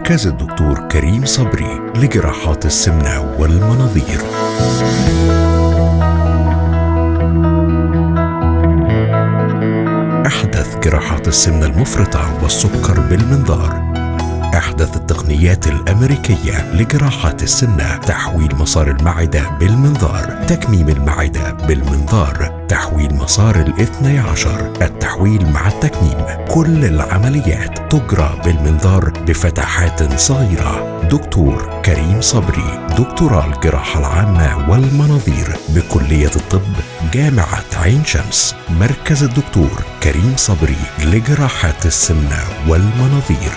مركز الدكتور كريم صبري لجراحات السمنة والمناظير أحدث جراحات السمنة المفرطة والسكر بالمنظار أحدث التقنيات الأمريكية لجراحات السمنة تحويل مسار المعدة بالمنظار تكميم المعدة بالمنظار تحويل مسار الاثني عشر التحويل مع التكميم كل العمليات تجرى بالمنظار بفتحات صغيرة دكتور كريم صبري دكتوراه الجراحة العامة والمناظير بكلية الطب جامعة عين شمس مركز الدكتور كريم صبري لجراحات السمنة والمناظير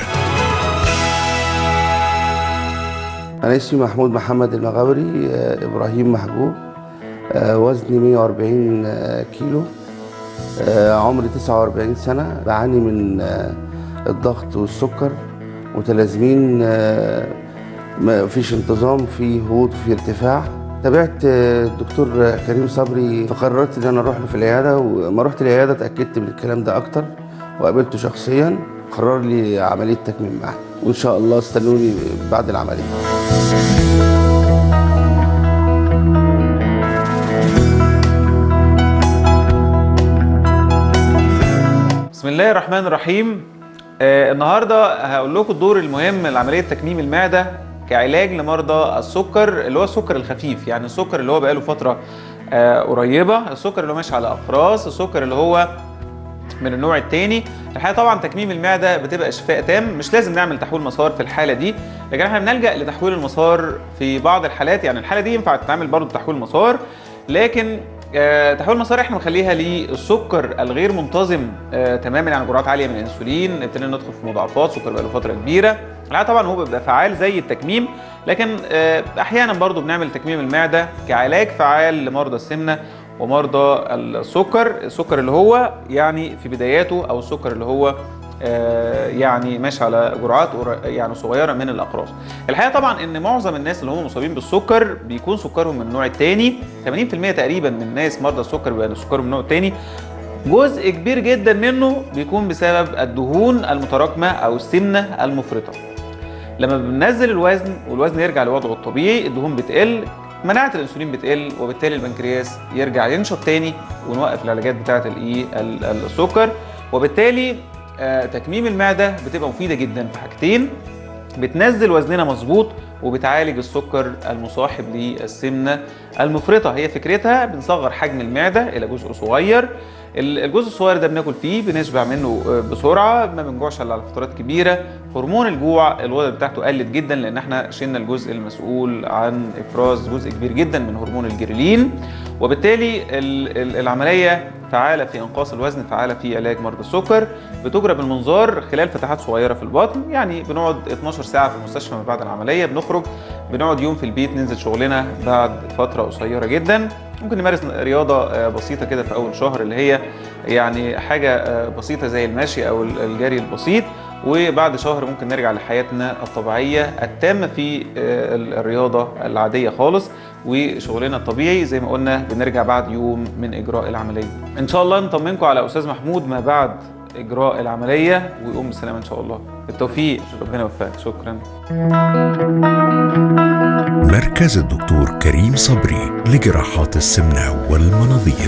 أنا اسمي محمود محمد المغاوري آه، إبراهيم محجوب آه، وزني 140 آه، كيلو آه، عمري 49 سنة بعاني من آه، الضغط والسكر متلازمين آه، ما فيش انتظام في هبوط في ارتفاع تابعت آه، الدكتور آه، كريم صبري فقررت ان انا اروح له في العياده وما رحت العياده اتاكدت من الكلام ده اكتر وقابلته شخصيا قرر لي عمليه تكميم معاه وان شاء الله استنوني بعد العمليه بسم الله الرحمن الرحيم آه النهارده هقول لكم الدور المهم لعمليه تكميم المعده كعلاج لمرضى السكر اللي هو السكر الخفيف يعني السكر اللي هو بقاله فتره آه قريبه السكر اللي هو ماشي على اقراص السكر اللي هو من النوع الثاني الحقيقه طبعا تكميم المعده بتبقى شفاء تام مش لازم نعمل تحويل مسار في الحاله دي لكن احنا بنلجا لتحويل المسار في بعض الحالات يعني الحاله دي ينفع تتعمل برضه تحويل مسار لكن آه، تحويل المسار احنا بنخليها للسكر الغير منتظم آه، تماما يعني جرعات عاليه من الانسولين ابتدينا ندخل في مضاعفات سكر بقاله فتره كبيره الحقيقه طبعا هو بيبقى فعال زي التكميم لكن آه، احيانا برضو بنعمل تكميم المعده كعلاج فعال لمرضى السمنه ومرضى السكر السكر اللي هو يعني في بداياته او السكر اللي هو آه، يعني ماشي على جرعات قر- يعني صغيره من الاقراص. الحقيقه طبعا ان معظم الناس اللي هم مصابين بالسكر بيكون سكرهم من النوع الثاني 80% تقريبا من الناس مرضى السكر بيبقى سكرهم من النوع الثاني جزء كبير جدا منه بيكون بسبب الدهون المتراكمه او السمنه المفرطه. لما بننزل الوزن والوزن يرجع لوضعه الطبيعي الدهون بتقل مناعه الانسولين بتقل وبالتالي البنكرياس يرجع ينشط تاني ونوقف العلاجات بتاعه الايه ال- ال- السكر وبالتالي آه، تكميم المعده بتبقى مفيده جدا في حاجتين بتنزل وزننا مظبوط وبتعالج السكر المصاحب للسمنه المفرطه هي فكرتها بنصغر حجم المعده الى جزء صغير ال- الجزء الصغير ده بناكل فيه بنشبع منه آه، بسرعه ما بنجوعش الا على فترات كبيره هرمون الجوع الغدد بتاعته قلت جدا لان احنا شلنا الجزء المسؤول عن افراز جزء كبير جدا من هرمون الجريلين وبالتالي ال- ال- العمليه فعاله في انقاص الوزن فعاله في علاج مرضى السكر بتجرى بالمنظار خلال فتحات صغيره في البطن يعني بنقعد 12 ساعه في المستشفى ما بعد العمليه بنخرج بنقعد يوم في البيت ننزل شغلنا بعد فتره قصيره جدا ممكن نمارس رياضه آه، بسيطه كده في اول شهر اللي هي يعني حاجه آه، بسيطه زي المشي او ال- الجري البسيط وبعد شهر ممكن نرجع لحياتنا الطبيعيه التامه في آه، ال- الرياضه العاديه خالص وشغلنا الطبيعي زي ما قلنا بنرجع بعد يوم من اجراء العمليه ان شاء الله نطمنكم على استاذ محمود ما بعد اجراء العمليه ويقوم بالسلامه ان شاء الله بالتوفيق ربنا يوفقك شكرا مركز الدكتور كريم صبري لجراحات السمنة والمناظير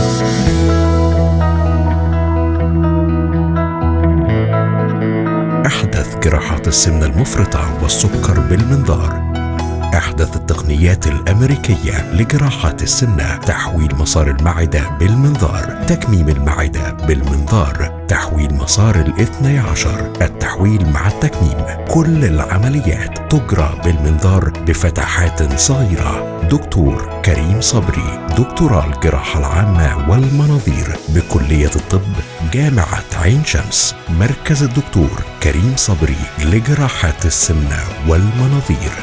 أحدث جراحات السمنة المفرطة والسكر بالمنظار أحدث التقنيات الأمريكية لجراحات السمنة تحويل مسار المعدة بالمنظار تكميم المعدة بالمنظار تحويل مسار الاثني عشر التحويل مع التكميم كل العمليات تجرى بالمنظار بفتحات صغيرة دكتور كريم صبري دكتوراه الجراحة العامة والمناظير بكلية الطب جامعة عين شمس مركز الدكتور كريم صبري لجراحات السمنة والمناظير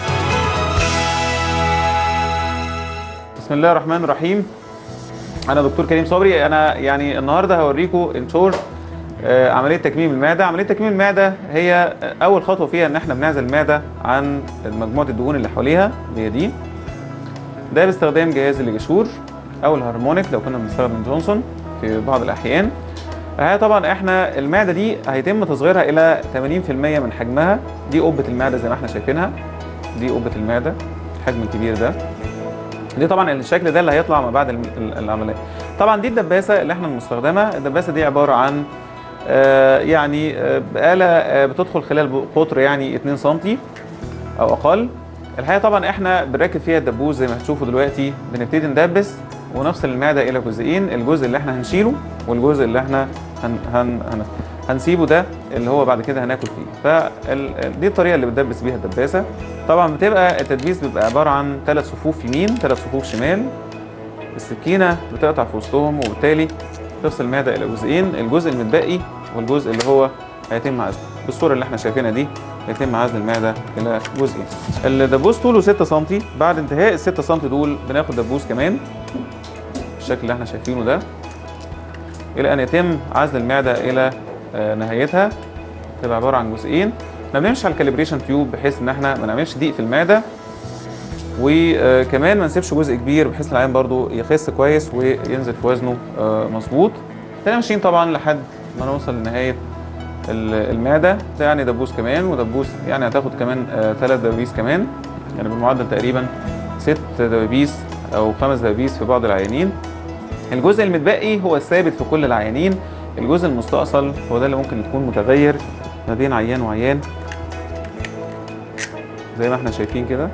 بسم الله الرحمن الرحيم انا دكتور كريم صبري انا يعني النهارده هوريكم ان شورت آه، عمليه تكميم المعده عمليه تكميم المعده هي آه، اول خطوه فيها ان احنا بنعزل المعده عن مجموعه الدهون اللي حواليها اللي هي دي ده باستخدام جهاز الليجاشور او الهارمونيك لو كنا بنستخدم جونسون في بعض الاحيان الحقيقه طبعا احنا المعده دي هيتم تصغيرها الى 80% من حجمها دي قبه المعده زي ما احنا شايفينها دي قبه المعده الحجم الكبير ده دي طبعا الشكل ده اللي هيطلع ما بعد الم- ال- العمليه طبعا دي الدباسه اللي احنا المستخدمه الدباسه دي عباره عن آه، يعني آه، آلة آه، بتدخل خلال قطر يعني 2 سم او اقل الحقيقه طبعا احنا بنركب فيها الدبوس زي ما هتشوفوا دلوقتي بنبتدي ندبس ونفصل المعده الى جزئين الجزء اللي احنا هنشيله والجزء اللي احنا هن هن هن هنسيبه ده اللي هو بعد كده هناكل فيه فدي الطريقه اللي بتدبس بيها الدباسه طبعا بتبقى التدبيس بيبقى عباره عن ثلاث صفوف يمين ثلاث صفوف شمال السكينه بتقطع في وسطهم وبالتالي تفصل المعده الى جزئين الجزء المتبقي والجزء اللي هو هيتم عزله بالصوره اللي احنا شايفينها دي يتم عزل المعده الى جزئين الدبوس طوله 6 سم بعد انتهاء ال 6 سم دول بناخد دبوس كمان بالشكل اللي احنا شايفينه ده الى ان يتم عزل المعده الى آه، نهايتها تبقى عباره عن جزئين ما بنمشي على الكاليبريشن تيوب بحيث ان احنا ما نعملش ضيق في المعده وكمان ما نسيبش جزء كبير بحيث العيان برضو يخس كويس وينزل في وزنه آه، مظبوط تاني ماشيين طبعا لحد ما نوصل لنهايه ال- المعده يعني دبوس كمان ودبوس يعني هتاخد كمان ثلاث دبابيس كمان يعني بالمعدل تقريبا ست دبابيس او خمس دبابيس في بعض العيانين الجزء المتبقي هو الثابت في كل العيانين الجزء المستأصل هو ده اللي ممكن يكون متغير ما بين عيان وعيان زي ما احنا شايفين كده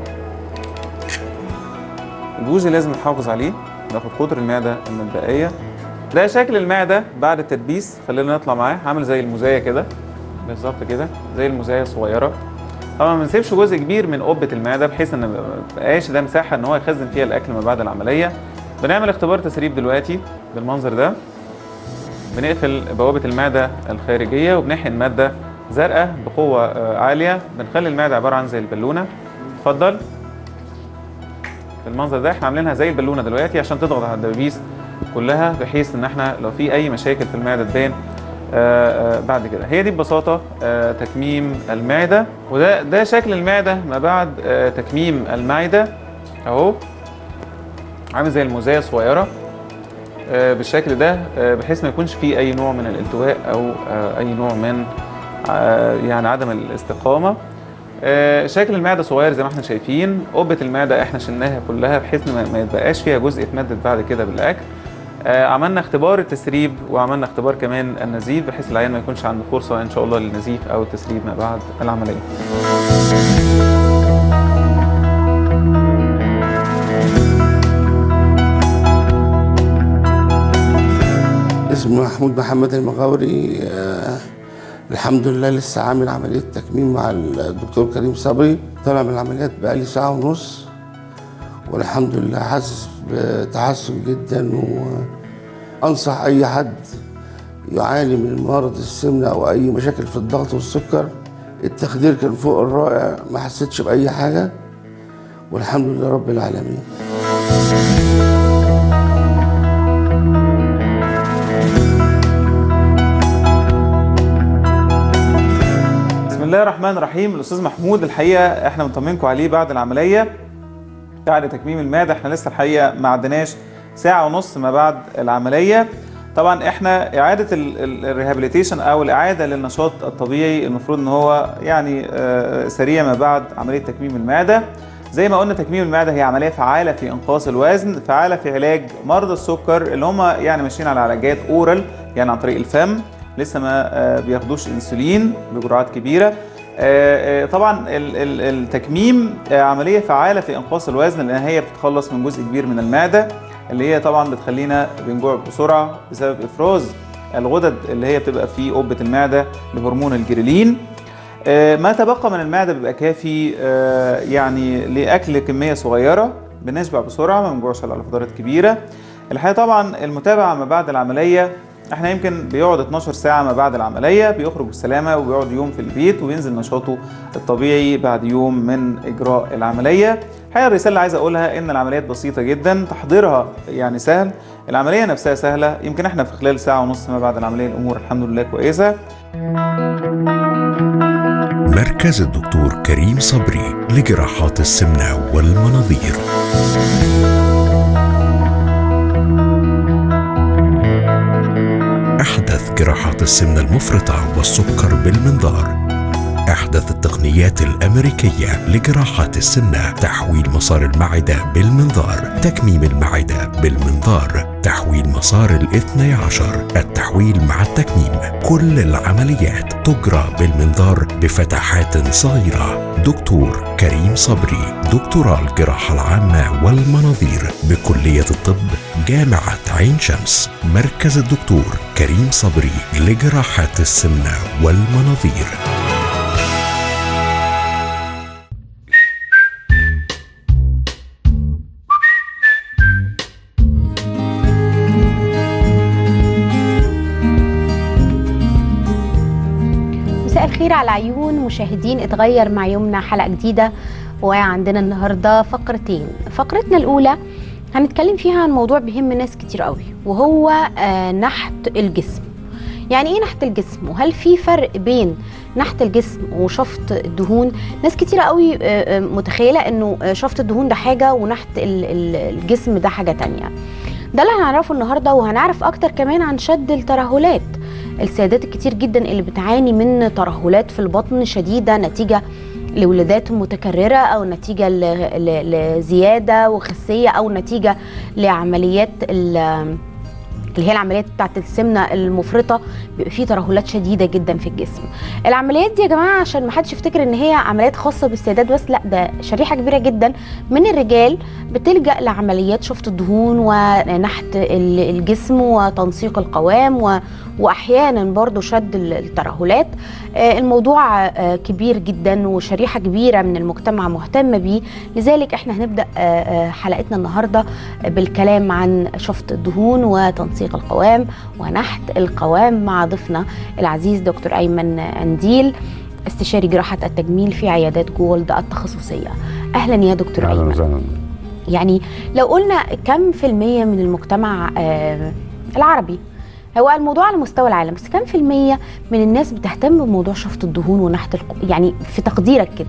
البوزي لازم نحافظ عليه ناخد قطر المعده المتبقيه ده شكل المعده بعد التدبيس خلينا نطلع معاه عامل زي المزايا كده بالظبط كده زي المزايا صغيره طبعا ما بنسيبش جزء كبير من قبه المعده بحيث ان ما يبقاش ده مساحه ان هو يخزن فيها الاكل ما بعد العمليه بنعمل اختبار تسريب دلوقتي بالمنظر ده بنقفل بوابه المعده الخارجيه وبنحقن ماده زرقاء بقوه آه، عاليه بنخلي المعده عباره عن زي البالونه اتفضل بالمنظر ده احنا عاملينها زي البالونه دلوقتي عشان تضغط على الدبابيس كلها بحيث ان احنا لو في اي مشاكل في المعده تبان آه، آه، بعد كده هي دي ببساطه آه، تكميم المعده وده ده شكل المعده ما بعد آه، تكميم المعده اهو عامل زي المزايا صغيره آه، بالشكل ده آه، بحيث ما يكونش فيه اي نوع من الالتواء او آه، اي نوع من آه، يعني عدم الاستقامه آه، شكل المعده صغير زي ما احنا شايفين قبه المعده احنا شلناها كلها بحيث ما ما يتبقاش فيها جزء اتمدد بعد كده بالاكل آه، عملنا اختبار التسريب وعملنا اختبار كمان النزيف بحيث العيان ما يكونش عنده فرصه ان شاء الله للنزيف او التسريب ما بعد العمليه اسمي محمود محمد المغاوري آه الحمد لله لسه عامل عملية تكميم مع الدكتور كريم صبري طالع من العمليات بقالي ساعة ونص والحمد لله حاسس بتحسن جدا وأنصح أي حد يعاني من مرض السمنة أو أي مشاكل في الضغط والسكر التخدير كان فوق الرائع ما حسيتش بأي حاجة والحمد لله رب العالمين بسم الله الرحمن الرحيم الاستاذ محمود الحقيقه احنا مطمنكم عليه بعد العمليه بعد تكميم المعده احنا لسه الحقيقه ما عدناش ساعه ونص ما بعد العمليه طبعا احنا اعاده الريهابيليتيشن او الاعاده للنشاط الطبيعي المفروض ان هو يعني آه، سريع ما بعد عمليه تكميم المعده زي ما قلنا تكميم المعده هي عمليه فعاله في انقاص الوزن فعاله في علاج مرضى السكر اللي هم يعني ماشيين على علاجات اورال يعني عن طريق الفم لسه ما آه، بياخدوش انسولين بجرعات كبيره آه، آه، طبعا ال- ال- التكميم آه، عمليه فعاله في انقاص الوزن لان هي بتتخلص من جزء كبير من المعده اللي هي طبعا بتخلينا بنجوع بسرعه بسبب افراز الغدد اللي هي بتبقى في قبه المعده لهرمون الجريلين آه، ما تبقى من المعده بيبقى كافي آه، يعني لاكل كميه صغيره بنشبع بسرعه ما بنجوعش على فترات كبيره الحقيقه طبعا المتابعه ما بعد العمليه احنا يمكن بيقعد 12 ساعه ما بعد العمليه بيخرج بالسلامه وبيقعد يوم في البيت وبينزل نشاطه الطبيعي بعد يوم من اجراء العمليه الحقيقه الرساله اللي عايز اقولها ان العمليات بسيطه جدا تحضيرها يعني سهل العمليه نفسها سهله يمكن احنا في خلال ساعه ونص ما بعد العمليه الامور الحمد لله كويسه مركز الدكتور كريم صبري لجراحات السمنة والمناظير أحدث جراحات السمنة المفرطة والسكر بالمنظار أحدث التقنيات الأمريكية لجراحات السمنة تحويل مسار المعدة بالمنظار تكميم المعدة بالمنظار تحويل مسار الاثني عشر التحويل مع التكميم كل العمليات تجرى بالمنظار بفتحات صغيرة دكتور كريم صبري دكتوراه الجراحة العامة والمناظير بكلية الطب جامعة عين شمس مركز الدكتور كريم صبري لجراحات السمنة والمناظير مساء الخير على عيون مشاهدين اتغير مع يومنا حلقه جديده وعندنا النهارده فقرتين فقرتنا الاولى هنتكلم فيها عن موضوع بيهم ناس كتير قوي وهو آه، نحت الجسم يعني ايه نحت الجسم وهل في فرق بين نحت الجسم وشفط الدهون ناس كتيرة قوي آه، آه، متخيله انه آه، شفط الدهون ده حاجه ونحت ال- ال- الجسم ده حاجه تانية ده اللي هنعرفه النهارده وهنعرف اكتر كمان عن شد الترهلات السيدات الكتير جدا اللي بتعاني من ترهلات في البطن شديده نتيجه لولادات متكرره او نتيجه ل- ل- لزياده وخسيه او نتيجه لعمليات ال- اللي هي العمليات بتاعت السمنه المفرطه بيبقى فيه ترهلات شديده جدا في الجسم العمليات دي يا جماعه عشان ما حدش يفتكر ان هي عمليات خاصه بالسيدات بس لا ده شريحه كبيره جدا من الرجال بتلجا لعمليات شفط الدهون ونحت ال- الجسم وتنسيق القوام و... واحيانا برضو شد ال- الترهلات آه، الموضوع آه، كبير جدا وشريحه كبيره من المجتمع مهتمه بيه لذلك احنا هنبدا آه، آه، حلقتنا النهارده بالكلام عن شفط الدهون وتنسيق القوام ونحت القوام مع ضيفنا العزيز دكتور ايمن انديل استشاري جراحه التجميل في عيادات جولد التخصصيه اهلا يا دكتور اهلا ايمن وسهلا يعني لو قلنا كم في المية من المجتمع آه العربي هو الموضوع على مستوى العالم بس كم في المية من الناس بتهتم بموضوع شفط الدهون ونحت الق... يعني في تقديرك كده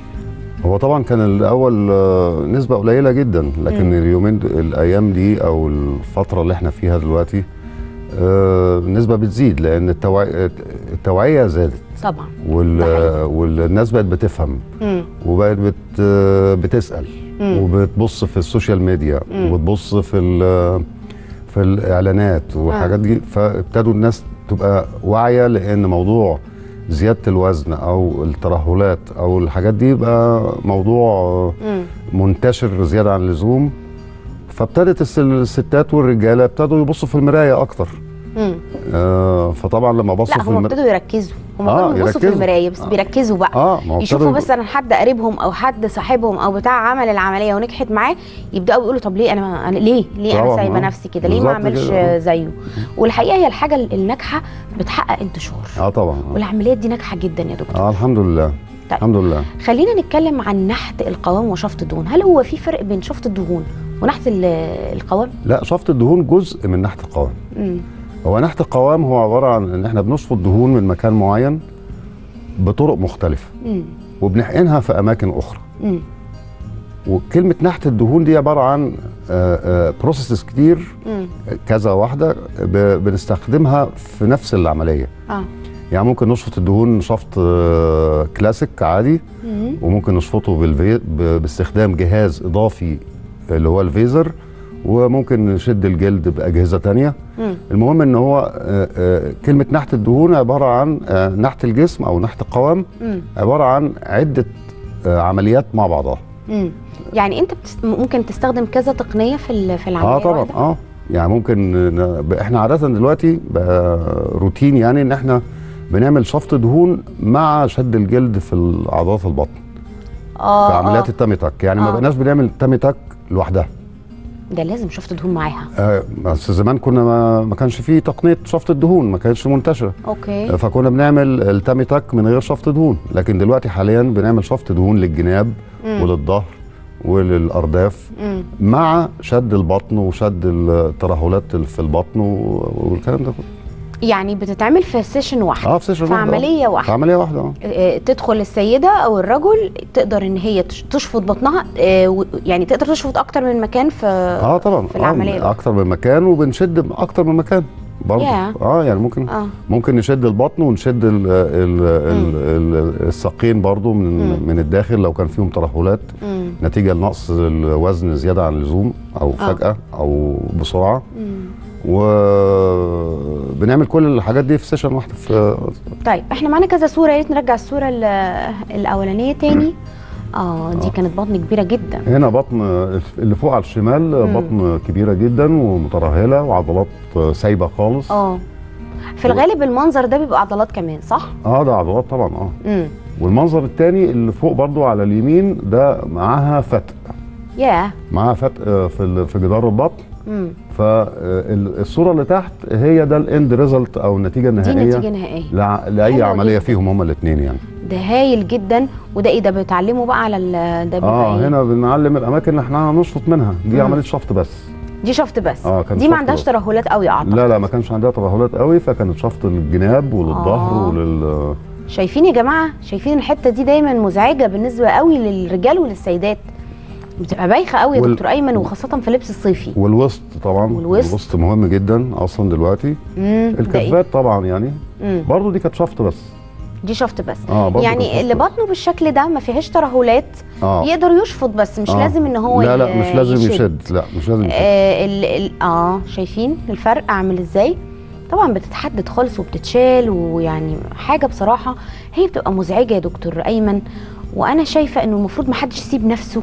هو طبعا كان الاول آه، نسبه قليله جدا لكن مم. اليومين د- الايام دي او الفتره اللي احنا فيها دلوقتي آه، النسبه بتزيد لان التوعيه التوعيه زادت طبعا وال ده حقيقي. والناس بقت بتفهم مم. وبقت بت آه، بتسال مم. وبتبص في السوشيال ميديا مم. وبتبص في ال- في الاعلانات والحاجات دي فابتدوا الناس تبقى واعيه لان موضوع زياده الوزن او الترهلات او الحاجات دي بقى موضوع مم. منتشر زياده عن اللزوم فابتدت الس- الستات والرجاله ابتدوا يبصوا في المرايه اكتر مم. آه فطبعا لما بصوا لا في هم المرايه ابتدوا يركزوا هم آه، كانوا بيبصوا في يركزوا. المرايه بس بيركزوا بقى اه ما هو يشوفوا ابتدوا- مثلا حد قريبهم او حد صاحبهم او بتاع عمل العمليه ونجحت معاه يبداوا يقولوا طب ليه انا, ما أنا ليه ليه انا طبعاً، سايبه آه. نفسي كده ليه ما بالظبط اعملش كده، آه. زيه والحقيقه هي الحاجه الناجحه بتحقق انتشار اه طبعا آه. والعمليات دي ناجحه جدا يا دكتور اه الحمد لله طيب. الحمد لله خلينا نتكلم عن نحت القوام وشفط الدهون هل هو في فرق بين شفط الدهون ونحت ال- القوام لا شفط الدهون جزء من نحت القوام مم. هو نحت القوام هو عباره عن ان احنا بنشفط دهون من مكان معين بطرق مختلفه مم. وبنحقنها في اماكن اخرى مم. وكلمه نحت الدهون دي عباره عن بروسيسز كتير مم. كذا واحده ب- بنستخدمها في نفس العمليه اه يعني ممكن نشفط الدهون شفط آه، كلاسيك عادي مم. وممكن نشفطه بالفي... ب- باستخدام جهاز اضافي اللي هو الفيزر وممكن نشد الجلد باجهزه تانية مم. المهم ان هو آه، آه، كلمه نحت الدهون عباره عن آه، نحت الجسم او نحت القوام مم. عباره عن عده آه، عمليات مع بعضها مم. يعني انت بتست... ممكن تستخدم كذا تقنيه في ال- في العمليه اه طبعا الواحدة؟ اه يعني ممكن ن- ب- احنا عاده دلوقتي بقى روتين يعني ان احنا بنعمل شفط دهون مع شد الجلد في عضلات البطن اه في عمليات آه. التامي تاك يعني ما آه. بقناش بنعمل تامي تاك لوحدها ده لازم شفط دهون معاها آه بس زمان كنا ما, ما كانش فيه تقنيه شفط الدهون ما كانتش منتشره اوكي آه، فكنا بنعمل التامي تاك من غير شفط دهون لكن دلوقتي حاليا بنعمل شفط دهون للجناب مم. وللظهر وللارداف مم. مع شد البطن وشد الترهلات اللي في البطن و- والكلام ده كله يعني بتتعمل في سيشن واحده اه في سيشن في واحدة، آه. عمليه في واحده عمليه واحده اه آه، تدخل السيده او الرجل تقدر ان هي تش- تشفط بطنها آه، و- يعني تقدر تشفط اكتر من مكان في اه طبعا في العمليه آه الواحدة. اكتر من مكان وبنشد اكتر من مكان برضه ياه. اه يعني ممكن اه ممكن نشد البطن ونشد ال ال ال ال الساقين برضه من مم. من الداخل لو كان فيهم ترهلات مم. نتيجه لنقص الوزن زياده عن اللزوم او آه. فجاه او بسرعه مم. وبنعمل كل الحاجات دي في سيشن واحده في طيب احنا معانا كذا صوره يا ريت نرجع الصوره ال- الاولانيه تاني اه دي آه. كانت بطن كبيره جدا هنا بطن اللي فوق على الشمال مم. بطن كبيره جدا ومترهله وعضلات سايبه خالص اه في الغالب المنظر ده بيبقى عضلات كمان صح اه ده عضلات طبعا اه امم والمنظر الثاني اللي فوق برضو على اليمين ده معاها فتق ياه معاها فتق آه، في ال- في جدار البطن امم فالصوره اللي تحت هي ده الاند ريزلت او النتيجه دي النهائيه نتيجه نهائيه لع- لاي حلوة عمليه جداً. فيهم هما الاثنين يعني ده هايل جدا وده ايه ده بتعلمه بقى على ال- ده بيبقى اه إيه؟ هنا بنعلم الاماكن اللي احنا هنشفط منها دي مم. عمليه شفط بس دي شفط بس اه كان دي ما شفط عندهاش بس. ترهلات قوي اعتقد لا لا ما كانش عندها ترهلات قوي فكانت شفط للجناب وللظهر آه. ولل شايفين يا جماعه شايفين الحته دي دايما مزعجه بالنسبه قوي للرجال وللسيدات بتبقى بايخه قوي يا وال- دكتور ايمن وخاصه في اللبس الصيفي والوسط طبعا والوسط. الوسط مهم جدا اصلا دلوقتي امم ده ايه الكفات طبعا يعني مم. برضو دي كانت شفط بس دي شفط بس اه برضو كانت يعني شفط اللي بس. بطنه بالشكل ده ما فيهاش ترهلات اه يقدر يشفط بس مش آه. لازم ان هو لا لا ي- مش لازم يشد لا مش لازم يشد آه ال ال اه شايفين الفرق عامل ازاي طبعا بتتحدد خالص وبتتشال ويعني حاجه بصراحه هي بتبقى مزعجه يا دكتور ايمن وانا شايفه انه المفروض ما حدش يسيب نفسه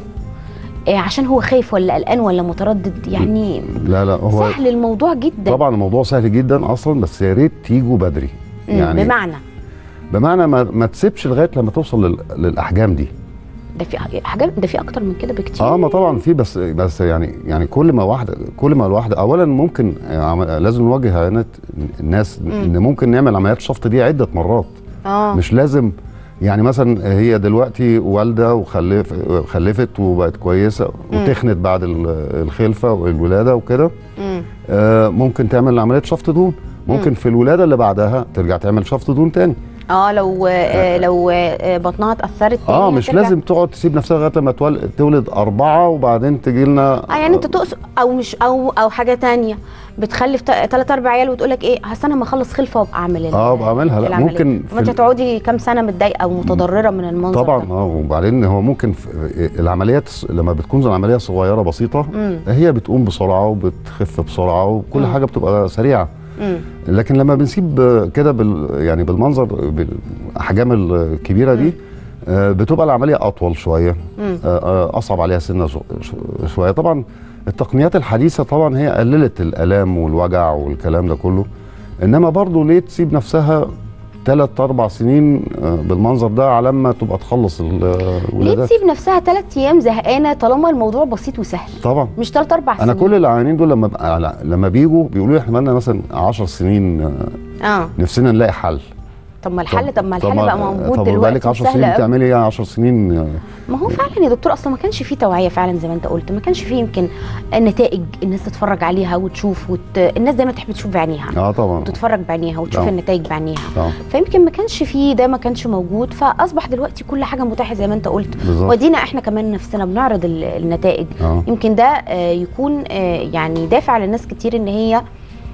آه عشان هو خايف ولا قلقان ولا متردد يعني لا لا هو سهل الموضوع جدا طبعا الموضوع سهل جدا اصلا بس يا ريت تيجوا بدري مم، يعني بمعنى بمعنى ما, ما تسيبش لغايه لما توصل لل... للاحجام دي ده في حاجات ده في اكتر من كده بكتير اه ما طبعا في بس بس يعني يعني كل ما واحده كل ما الواحده اولا ممكن آه، عم- لازم نوجه هنا الناس ان ممكن نعمل عمليات الشفط دي عده مرات اه مش لازم يعني مثلا هي دلوقتي والده وخلف خلفت وبقت كويسه وتخنت بعد ال- الخلفه والولاده وكده مم. آه، ممكن تعمل عمليه شفط دهون ممكن في الولاده اللي بعدها ترجع تعمل شفط دهون تاني اه لو آه لو آه بطنها اتاثرت تاني اه مش هترجع. لازم تقعد تسيب نفسها لغايه لما تول- تولد اربعه وبعدين تجي لنا اه يعني انت تقصد او مش او او حاجه تانية بتخلف ثلاث اربع عيال وتقول لك ايه هستنى انا ما اخلص خلفه وابقى اعمل ال- اه بعملها لا العملية. ممكن ما انت في ال- تقعدي كام سنه متضايقه ومتضرره من المنظر طبعا ده. اه وبعدين هو ممكن في العمليات لما بتكون العمليه صغيره بسيطه مم. هي بتقوم بسرعه وبتخف بسرعه وكل مم. حاجه بتبقى سريعه مم. لكن لما بنسيب كده بال يعني بالمنظر بالاحجام الكبيره دي آه، بتبقى العمليه اطول شويه مم. آه، آه، اصعب عليها سنه شو- شو- شويه طبعا التقنيات الحديثه طبعا هي قللت الالام والوجع والكلام ده كله انما برضه ليه تسيب نفسها ثلاث اربع سنين آه، بالمنظر ده على ما تبقى تخلص ال- ليه الولادات تسيب نفسها ثلاث ايام زهقانه طالما الموضوع بسيط وسهل طبعا مش ثلاث اربع سنين انا كل العيانين دول لما بقى- لما بيجوا بيقولوا لي احنا بقالنا مثلا 10 سنين آه، اه نفسنا نلاقي حل طب ما الحل طب ما الحل طب بقى موجود طب دلوقتي بقالك 10 وسهل سنين قوي. بتعملي ايه 10 سنين آه، ما هو فعلا يا دكتور اصلا ما كانش فيه توعيه فعلا زي ما انت قلت ما كانش فيه يمكن النتائج الناس تتفرج عليها وتشوف وت... الناس دايما تحب تشوف بعينيها اه طبعا وتتفرج بعينيها وتشوف آه. النتائج بعينيها آه. فيمكن ما كانش فيه ده ما كانش موجود فاصبح دلوقتي كل حاجه متاحه زي ما انت قلت بالظبط. ودينا احنا كمان نفسنا بنعرض ال- النتائج اه يمكن ده آه، يكون آه، يعني دافع للناس كتير ان هي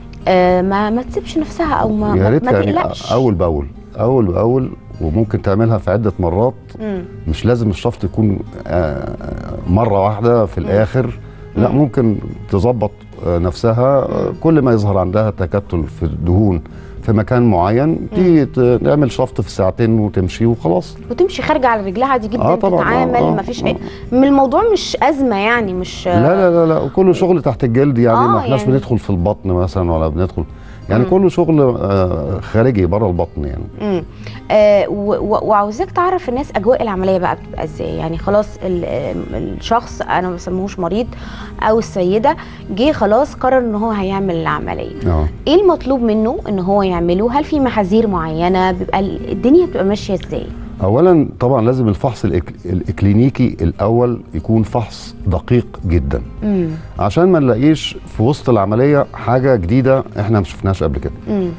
آه، ما ما تسيبش نفسها او ما يا ما, ريت ما يعني تقلقش اول باول اول باول وممكن تعملها في عده مرات مم. مش لازم الشفط يكون آه، مره واحده في الاخر لا مم. ممكن تظبط آه، نفسها آه، كل ما يظهر عندها تكتل في الدهون في مكان معين تيجي ت- تعمل شفط في ساعتين وتمشي وخلاص وتمشي خارجه على رجلها عادي جدا آه طبعاً، آه، تتعامل آه، ما فيش آه. من الموضوع مش ازمه يعني مش لا لا لا لا وكله شغل تحت الجلد يعني آه، ما احناش يعني- بندخل في البطن مثلا ولا بندخل يعني مم. كله شغل آه، خارجي بره البطن يعني امم آه و- و- وعاوزاك تعرف الناس اجواء العمليه بقى بتبقى ازاي يعني خلاص ال- آم، الشخص انا ما بسموهوش مريض او السيده جه خلاص قرر ان هو هيعمل العمليه اه ايه المطلوب منه ان هو يعمله هل في محاذير معينه بيبقى ال- الدنيا بتبقى ماشيه ازاي اولا طبعا لازم الفحص الإك- الاكلينيكي الاول يكون فحص دقيق جدا امم عشان ما نلاقيش في وسط العمليه حاجه جديده احنا ما شفناهاش قبل كده امم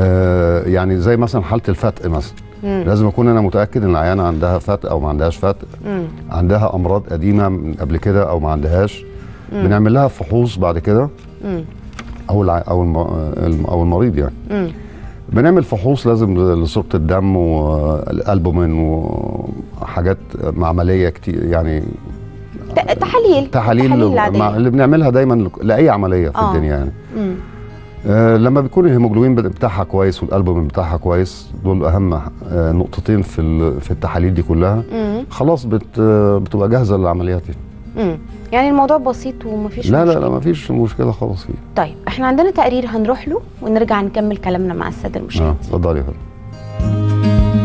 آه يعني زي مثلا حاله الفتق مثلا مم. لازم اكون انا متاكد ان العيانه عندها فتق او ما عندهاش فتق امم عندها امراض قديمه من قبل كده او ما عندهاش بنعمل لها فحوص بعد كده امم او الع... او الم... الم- او المريض يعني مم. بنعمل فحوص لازم لصوره الدم والالبومين وحاجات معمليه كتير يعني ت- تحاليل تحاليل العادية. مع اللي بنعملها دايما لك- لاي عمليه في آه. الدنيا يعني مم. آه لما بيكون الهيموجلوبين بتاعها كويس والالبومين بتاعها كويس دول اهم آه نقطتين في ال- في التحاليل دي كلها مم. خلاص بت آه، بتبقى جاهزه للعمليات دي مم. يعني الموضوع بسيط ومفيش لا لا مشكلة. لا ما فيش مشكله خالص فيه طيب احنا عندنا تقرير هنروح له ونرجع نكمل كلامنا مع الساده اه المشاهدين اتفضلي يا فندم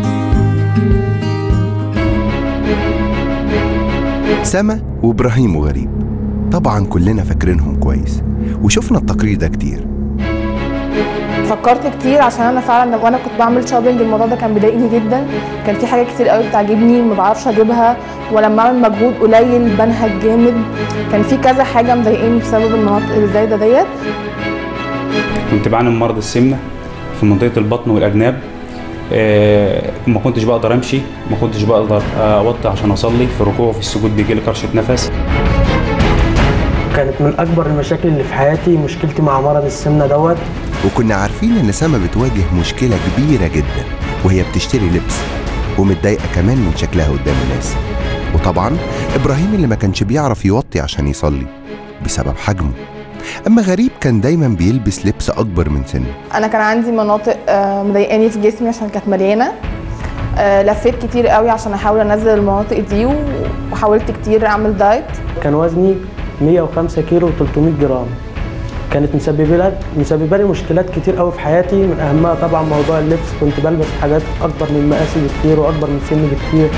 سما وابراهيم وغريب طبعا كلنا فاكرينهم كويس وشفنا التقرير ده كتير فكرت كتير عشان انا فعلا وانا كنت بعمل شوبينج الموضوع ده كان بيضايقني جدا كان في حاجات كتير قوي بتعجبني ما بعرفش اجيبها ولما اعمل مجهود قليل بنهج جامد كان في كذا حاجه مضايقاني بسبب المناطق الزايده ديت كنت بعاني من مرض السمنه في منطقه البطن والاجناب آه، ما كنتش بقدر امشي ما كنتش بقدر آه، اوطي عشان اصلي في الركوع وفي السجود بيجي لي كرشه نفس كانت من اكبر المشاكل اللي في حياتي مشكلتي مع مرض السمنه دوت وكنا عارفين ان سما بتواجه مشكله كبيره جدا وهي بتشتري لبس ومتضايقه كمان من شكلها قدام الناس وطبعا ابراهيم اللي ما كانش بيعرف يوطي عشان يصلي بسبب حجمه اما غريب كان دايما بيلبس لبس اكبر من سنه انا كان عندي مناطق آه، مضايقاني في جسمي عشان كانت مليانه آه، لفيت كتير قوي عشان احاول انزل المناطق دي وحاولت كتير اعمل دايت كان وزني 105 كيلو و300 جرام كانت مسببه لي مسببه لي مشكلات كتير قوي في حياتي من اهمها طبعا موضوع اللبس كنت بلبس حاجات اكبر من مقاسي بكتير واكبر من سني بكتير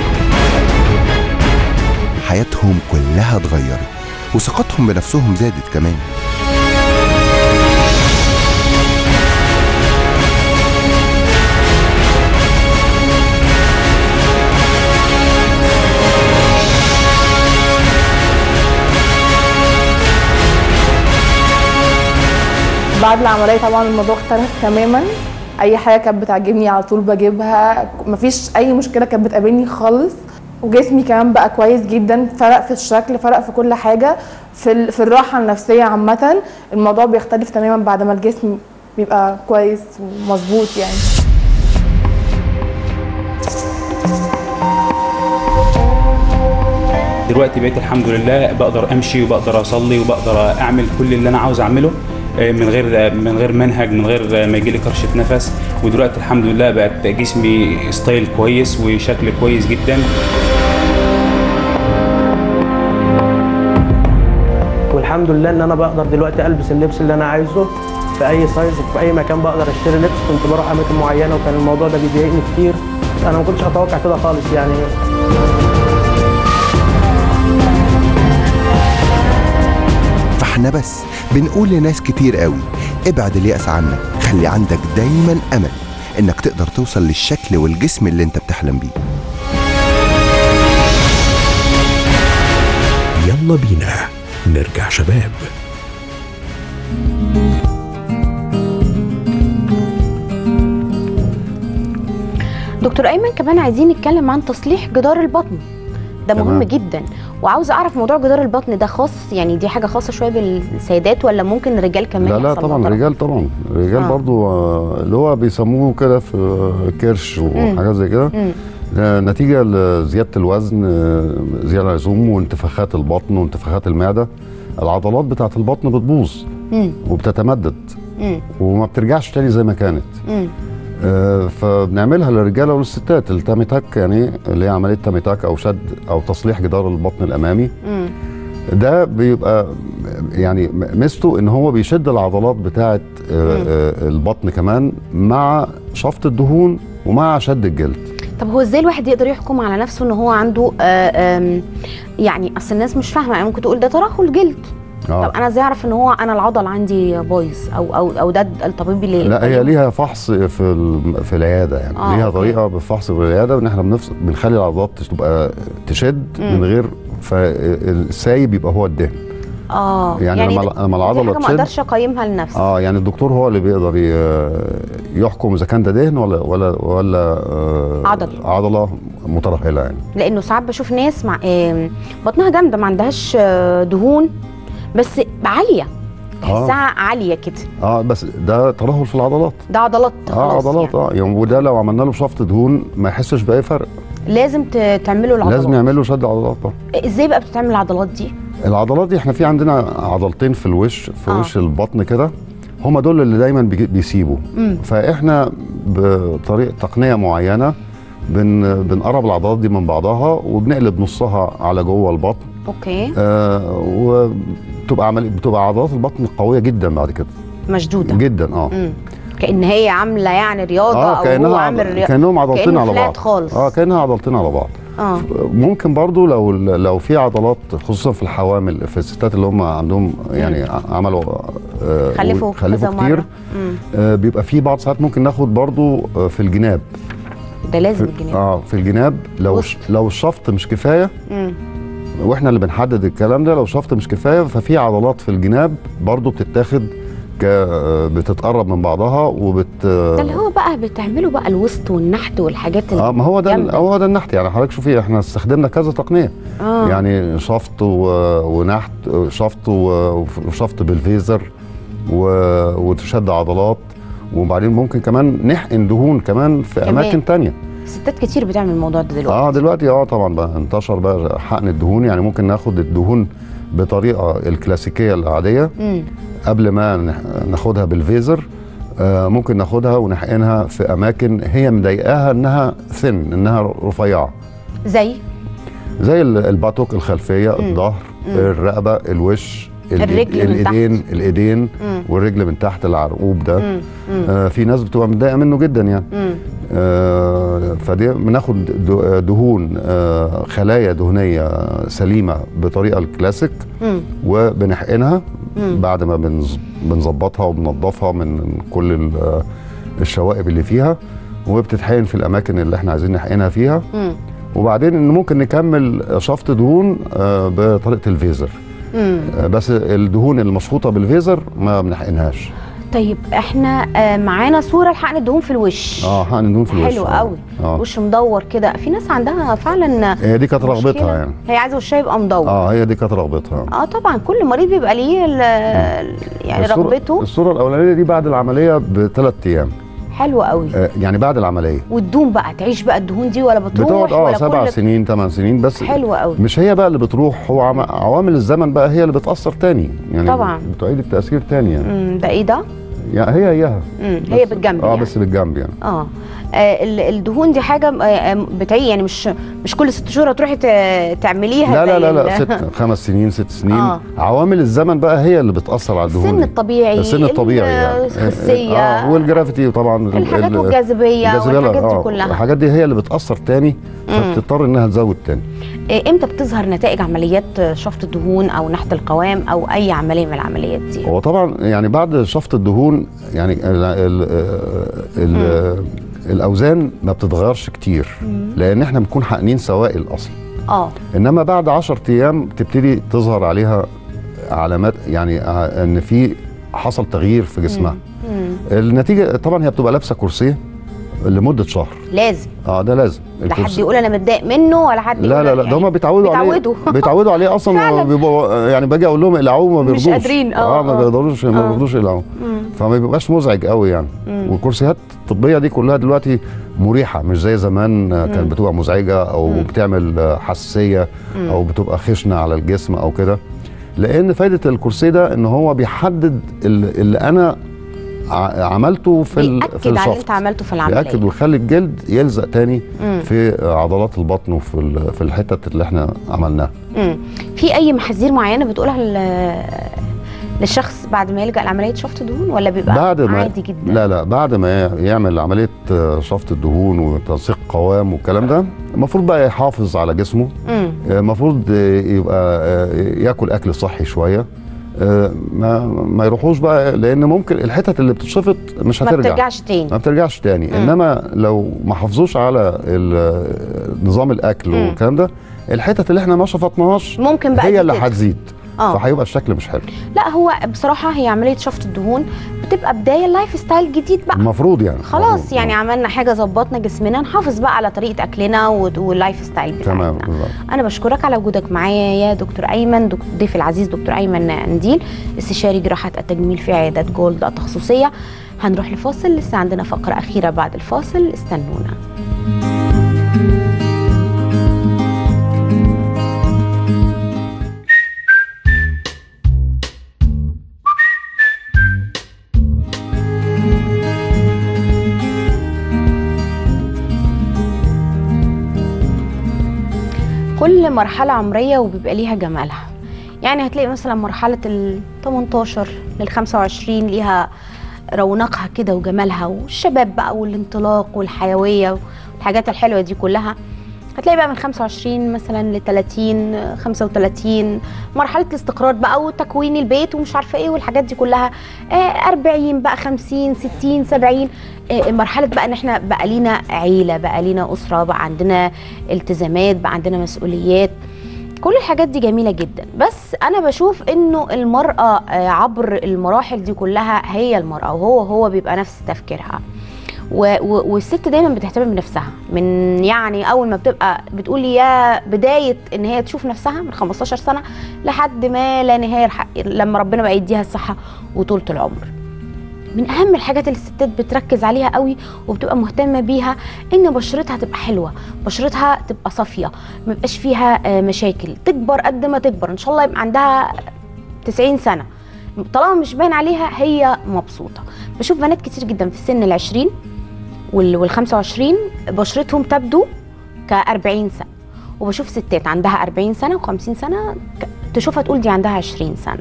حياتهم كلها اتغيرت وثقتهم بنفسهم زادت كمان بعد العمليه طبعا الموضوع اختلف تماما اي حاجه كانت بتعجبني على طول بجيبها مفيش اي مشكله كانت بتقابلني خالص وجسمي كمان بقى كويس جدا فرق في الشكل فرق في كل حاجه في ال- في الراحه النفسيه عامه الموضوع بيختلف تماما بعد ما الجسم بيبقى كويس ومظبوط يعني دلوقتي بقيت الحمد لله بقدر امشي وبقدر اصلي وبقدر اعمل كل اللي انا عاوز اعمله آه، من غير من غير منهج من غير ما يجي لي كرشه نفس ودلوقتي الحمد لله بقت جسمي ستايل كويس وشكل كويس جدا والحمد لله ان انا بقدر دلوقتي البس اللبس اللي انا عايزه في اي سايز وفي اي مكان بقدر اشتري لبس كنت بروح اماكن معينه وكان الموضوع ده بيضايقني كتير انا ما كنتش اتوقع كده خالص يعني فاحنا بس بنقول لناس كتير قوي ابعد اليأس عنك خلي عندك دايما امل انك تقدر توصل للشكل والجسم اللي انت بتحلم بيه يلا بينا نرجع شباب دكتور ايمن كمان عايزين نتكلم عن تصليح جدار البطن ده مهم تمام. جدا وعاوزه اعرف موضوع جدار البطن ده خاص يعني دي حاجه خاصه شويه بالسيدات ولا ممكن الرجال كمان لا لا يحصل طبعا لهم ضرر؟ رجال طبعا رجال آه. برضو آه، اللي هو بيسموه كده في كرش وحاجات زي كده مم. ده نتيجه لزياده الوزن آه، زياده العزوم وانتفاخات البطن وانتفاخات المعده العضلات بتاعه البطن بتبوظ مم. وبتتمدد مم. وما بترجعش تاني زي ما كانت مم. آه، فبنعملها للرجاله وللستات التامي تاك يعني اللي هي عمليه تامي تاك او شد او تصليح جدار البطن الامامي مم. ده بيبقى يعني ميزته ان هو بيشد العضلات بتاعه آه، آه، البطن كمان مع شفط الدهون ومع شد الجلد طب هو ازاي الواحد يقدر يحكم على نفسه ان هو عنده آه آم، يعني اصل الناس مش فاهمه يعني ممكن تقول ده ترهل جلد آه. طب انا ازاي اعرف ان هو انا العضل عندي بايظ او او او ده الطبيب اللي لا هي ليها فحص في ال- في العياده يعني آه، ليها أوكي. طريقه بالفحص في العياده ان احنا بنفصل بنخلي العضلات تبقى تشد مم. من غير فالسايب يبقى هو الدهن اه يعني لما- ده- لما دي العضلة حاجه ما تشد- اقدرش اقيمها لنفسي اه يعني الدكتور هو اللي بيقدر ي- يحكم اذا كان ده دهن ولا ولا ولا آه عضل. عضله مترهله يعني لانه ساعات بشوف ناس مع آم، بطنها جامده ما عندهاش آه، دهون بس عاليه تحسها عاليه كده اه بس ده ترهل في العضلات ده عضلات اه خلاص عضلات يعني. اه يعني وده لو عملنا له شفط دهون ما يحسش باي فرق لازم ت- تعملوا العضلات لازم يعمل له شد عضلات طبعا ازاي بقى بتتعمل العضلات دي العضلات دي احنا في عندنا عضلتين في الوش في آه. آه. وش البطن كده هما دول اللي دايما بيجي- بيسيبوا مم. فاحنا بطريقه تقنيه معينه بن بنقرب العضلات دي من بعضها وبنقلب نصها على جوه البطن اوكي آه وبتبقى عمل بتبقى عضلات البطن قويه جدا بعد كده مشدوده جدا اه مم. كأن هي عامله يعني رياضه اه او هو كانها عامل رياضه كانهم عضلتين كأنه على فلات بعض خالص. اه كانها عضلتين على بعض اه ممكن برضو لو لو في عضلات خصوصا في الحوامل في الستات اللي هم عندهم يعني عملوا آه، خلفوا خلفوا كذا كتير مرة. مم. آه، بيبقى في بعض ساعات ممكن ناخد برضو آه، في الجناب ده لازم في الجنيه اه في الجناب لو وسط. لو الشفط مش كفايه مم. واحنا اللي بنحدد الكلام ده لو شفط مش كفايه ففي عضلات في الجناب برضو بتتاخد ك آه، بتتقرب من بعضها وبت ده اللي هو بقى بتعملوا بقى الوسط والنحت والحاجات اللي اه ما هو ده جامدة. هو ده النحت يعني حضرتك شوفي احنا استخدمنا كذا تقنيه آه. يعني شفط و- ونحت شفط و- وشفط بالفيزر و- وتشد عضلات وبعدين ممكن كمان نحقن دهون كمان في كمان. اماكن تانية ستات كتير بتعمل الموضوع ده دلوقتي اه دلوقتي اه طبعا بقى انتشر بقى حقن الدهون يعني ممكن ناخد الدهون بطريقه الكلاسيكيه العاديه مم. قبل ما نح- ناخدها بالفيزر آه ممكن ناخدها ونحقنها في اماكن هي مضايقاها انها ثن انها رفيعه زي زي ال- الباتوك الخلفيه الظهر الرقبه الوش ال- الرجل من الايدين الايدين مم. والرجل من تحت العرقوب ده مم. مم. آه في ناس بتبقى متضايقه منه جدا يعني مم. آه فدي بناخد د- دهون آه خلايا دهنيه سليمه بطريقه الكلاسيك مم. وبنحقنها مم. بعد ما بنز- بنظبطها وبننضفها من كل ال- الشوائب اللي فيها وبتتحقن في الاماكن اللي احنا عايزين نحقنها فيها مم. وبعدين ان ممكن نكمل شفط دهون آه، بطريقه الفيزر مم. آه، بس الدهون المشفوطه بالفيزر ما بنحقنهاش طيب احنا آه، معانا صوره لحقن الدهون في الوش اه حقن دهون في الوش حلو آه. قوي اه وش مدور كده في ناس عندها فعلا هي دي كانت مشكلة. رغبتها يعني هي عايزه وشها يبقى مدور اه هي دي كانت رغبتها اه طبعا كل مريض بيبقى ليه ال- يعني الصورة- رغبته الصوره الاولانيه دي بعد العمليه بثلاث ايام حلوه قوي آه يعني بعد العمليه والدهون بقى تعيش بقى الدهون دي ولا بتروح بتقعد اه ولا سبع كل سنين ثمان سنين بس حلوة قوي. مش هي بقى اللي بتروح هو عم- عوامل الزمن بقى هي اللي بتاثر تاني يعني طبعا. بتعيد التاثير تاني يعني, مم، ده ايه ده؟ يعني هي هيها مم، هي بس- بالجنب اه يعني. بس بالجنب يعني اه آه، ال- الدهون دي حاجه آه، آه، بتعي يعني مش مش كل ست شهور هتروحي ت- تعمليها لا لا زي لا لا ال- ست خمس سنين ست سنين آه. عوامل الزمن بقى هي اللي بتاثر على الدهون السن دي. الطبيعي السن الطبيعي يعني الخسيه اه والجرافيتي طبعا ال- الحاجات ال- والجاذبية الجاذبية، والحاجات دي آه، كلها. الحاجات دي هي اللي بتاثر تاني فبتضطر انها تزود تاني آه، امتى بتظهر نتائج عمليات شفط الدهون او نحت القوام او اي عمليه من العمليات دي هو طبعا يعني بعد شفط الدهون يعني ال ال ال الاوزان ما بتتغيرش كتير لان احنا بنكون حاقنين سوائل اصلا اه انما بعد 10 ايام تبتدي تظهر عليها علامات يعني ع- ان في حصل تغيير في جسمها مم. النتيجه طبعا هي بتبقى لابسه كرسي لمده شهر لازم اه ده لازم لا حد الكرسي- يقول انا متضايق منه ولا حد لا يقول لا لا ده هم بيتعودوا عليه بيتعودوا. بيتعودوا عليه اصلا فعلا. بيبقوا يعني باجي اقول لهم اقلعوه ما مش بيرضوش قادرين، آه، اه ما آه. بيقدروش ما آه. بيرضوش يقلعوه فما بيبقاش مزعج قوي يعني والكرسيات الطبيه دي كلها دلوقتي مريحه مش زي زمان آه، كانت بتبقى مزعجه او بتعمل آه، حساسيه او بتبقى خشنه على الجسم او كده لان فايده الكرسي ده ان هو بيحدد ال- اللي انا ع- عملته في ال- في بيأكد على اللي الشفط انت عملته في العمليه بيأكد ويخلي الجلد يلزق تاني مم. في عضلات البطن وفي ال- في الحتت اللي احنا عملناها مم. في اي محاذير معينه بتقولها لل- للشخص بعد ما يلجا لعمليه شفط دهون ولا بيبقى بعد ما عادي جدا لا لا بعد ما يعمل عمليه آه، شفط الدهون وتنسيق قوام والكلام ده المفروض بقى يحافظ على جسمه مم. آه، المفروض آه، يبقى آه، ياكل اكل صحي شويه آه، ما ما يروحوش بقى لان ممكن الحتت اللي بتتشفط مش ما هترجع بترجعش تاني ما بترجعش تاني مم. انما لو ما حافظوش على ال- نظام الاكل مم. والكلام ده الحتت اللي احنا ما شفطناهاش ممكن بقى هي دي اللي تدخل. هتزيد اه فهيبقى الشكل مش حلو لا هو بصراحه هي عمليه شفط الدهون بتبقى بدايه لايف ستايل جديد بقى المفروض يعني خلاص المفروض. يعني عملنا حاجه ظبطنا جسمنا نحافظ بقى على طريقه اكلنا و- واللايف ستايل بتاعنا تمام بالظبط انا بشكرك على وجودك معايا يا دكتور ايمن دك- ضيف العزيز دكتور ايمن انديل استشاري جراحه التجميل في عياده جولد التخصصيه هنروح لفاصل لسه عندنا فقره اخيره بعد الفاصل استنونا كل مرحلة عمرية وبيبقى ليها جمالها يعني هتلاقي مثلا مرحلة ال 18 لل 25 ليها رونقها كده وجمالها والشباب بقى والانطلاق والحيوية والحاجات الحلوة دي كلها هتلاقي بقى من 25 مثلا ل 30 35 مرحلة الاستقرار بقى وتكوين البيت ومش عارفة ايه والحاجات دي كلها آه 40 بقى 50 60 70 آه مرحلة بقى ان احنا بقى لينا عيلة بقى لينا أسرة بقى عندنا التزامات بقى عندنا مسؤوليات كل الحاجات دي جميلة جدا بس أنا بشوف إنه المرأة آه، عبر المراحل دي كلها هي المرأة وهو هو بيبقى نفس تفكيرها و- و- والست دايما بتهتم بنفسها من يعني اول ما بتبقى بتقول يا بدايه ان هي تشوف نفسها من 15 سنه لحد ما لا نهايه الح- لما ربنا بقى يديها الصحه وطولة العمر من اهم الحاجات اللي الستات بتركز عليها قوي وبتبقى مهتمه بيها ان بشرتها تبقى حلوه بشرتها تبقى صافيه ما يبقاش فيها آه، مشاكل تكبر قد ما تكبر ان شاء الله يبقى عندها 90 سنه طالما مش باين عليها هي مبسوطه بشوف بنات كتير جدا في السن العشرين وال وال 25 بشرتهم تبدو ك 40 سنه وبشوف ستات عندها 40 سنه و50 سنه ك- تشوفها تقول دي عندها 20 سنه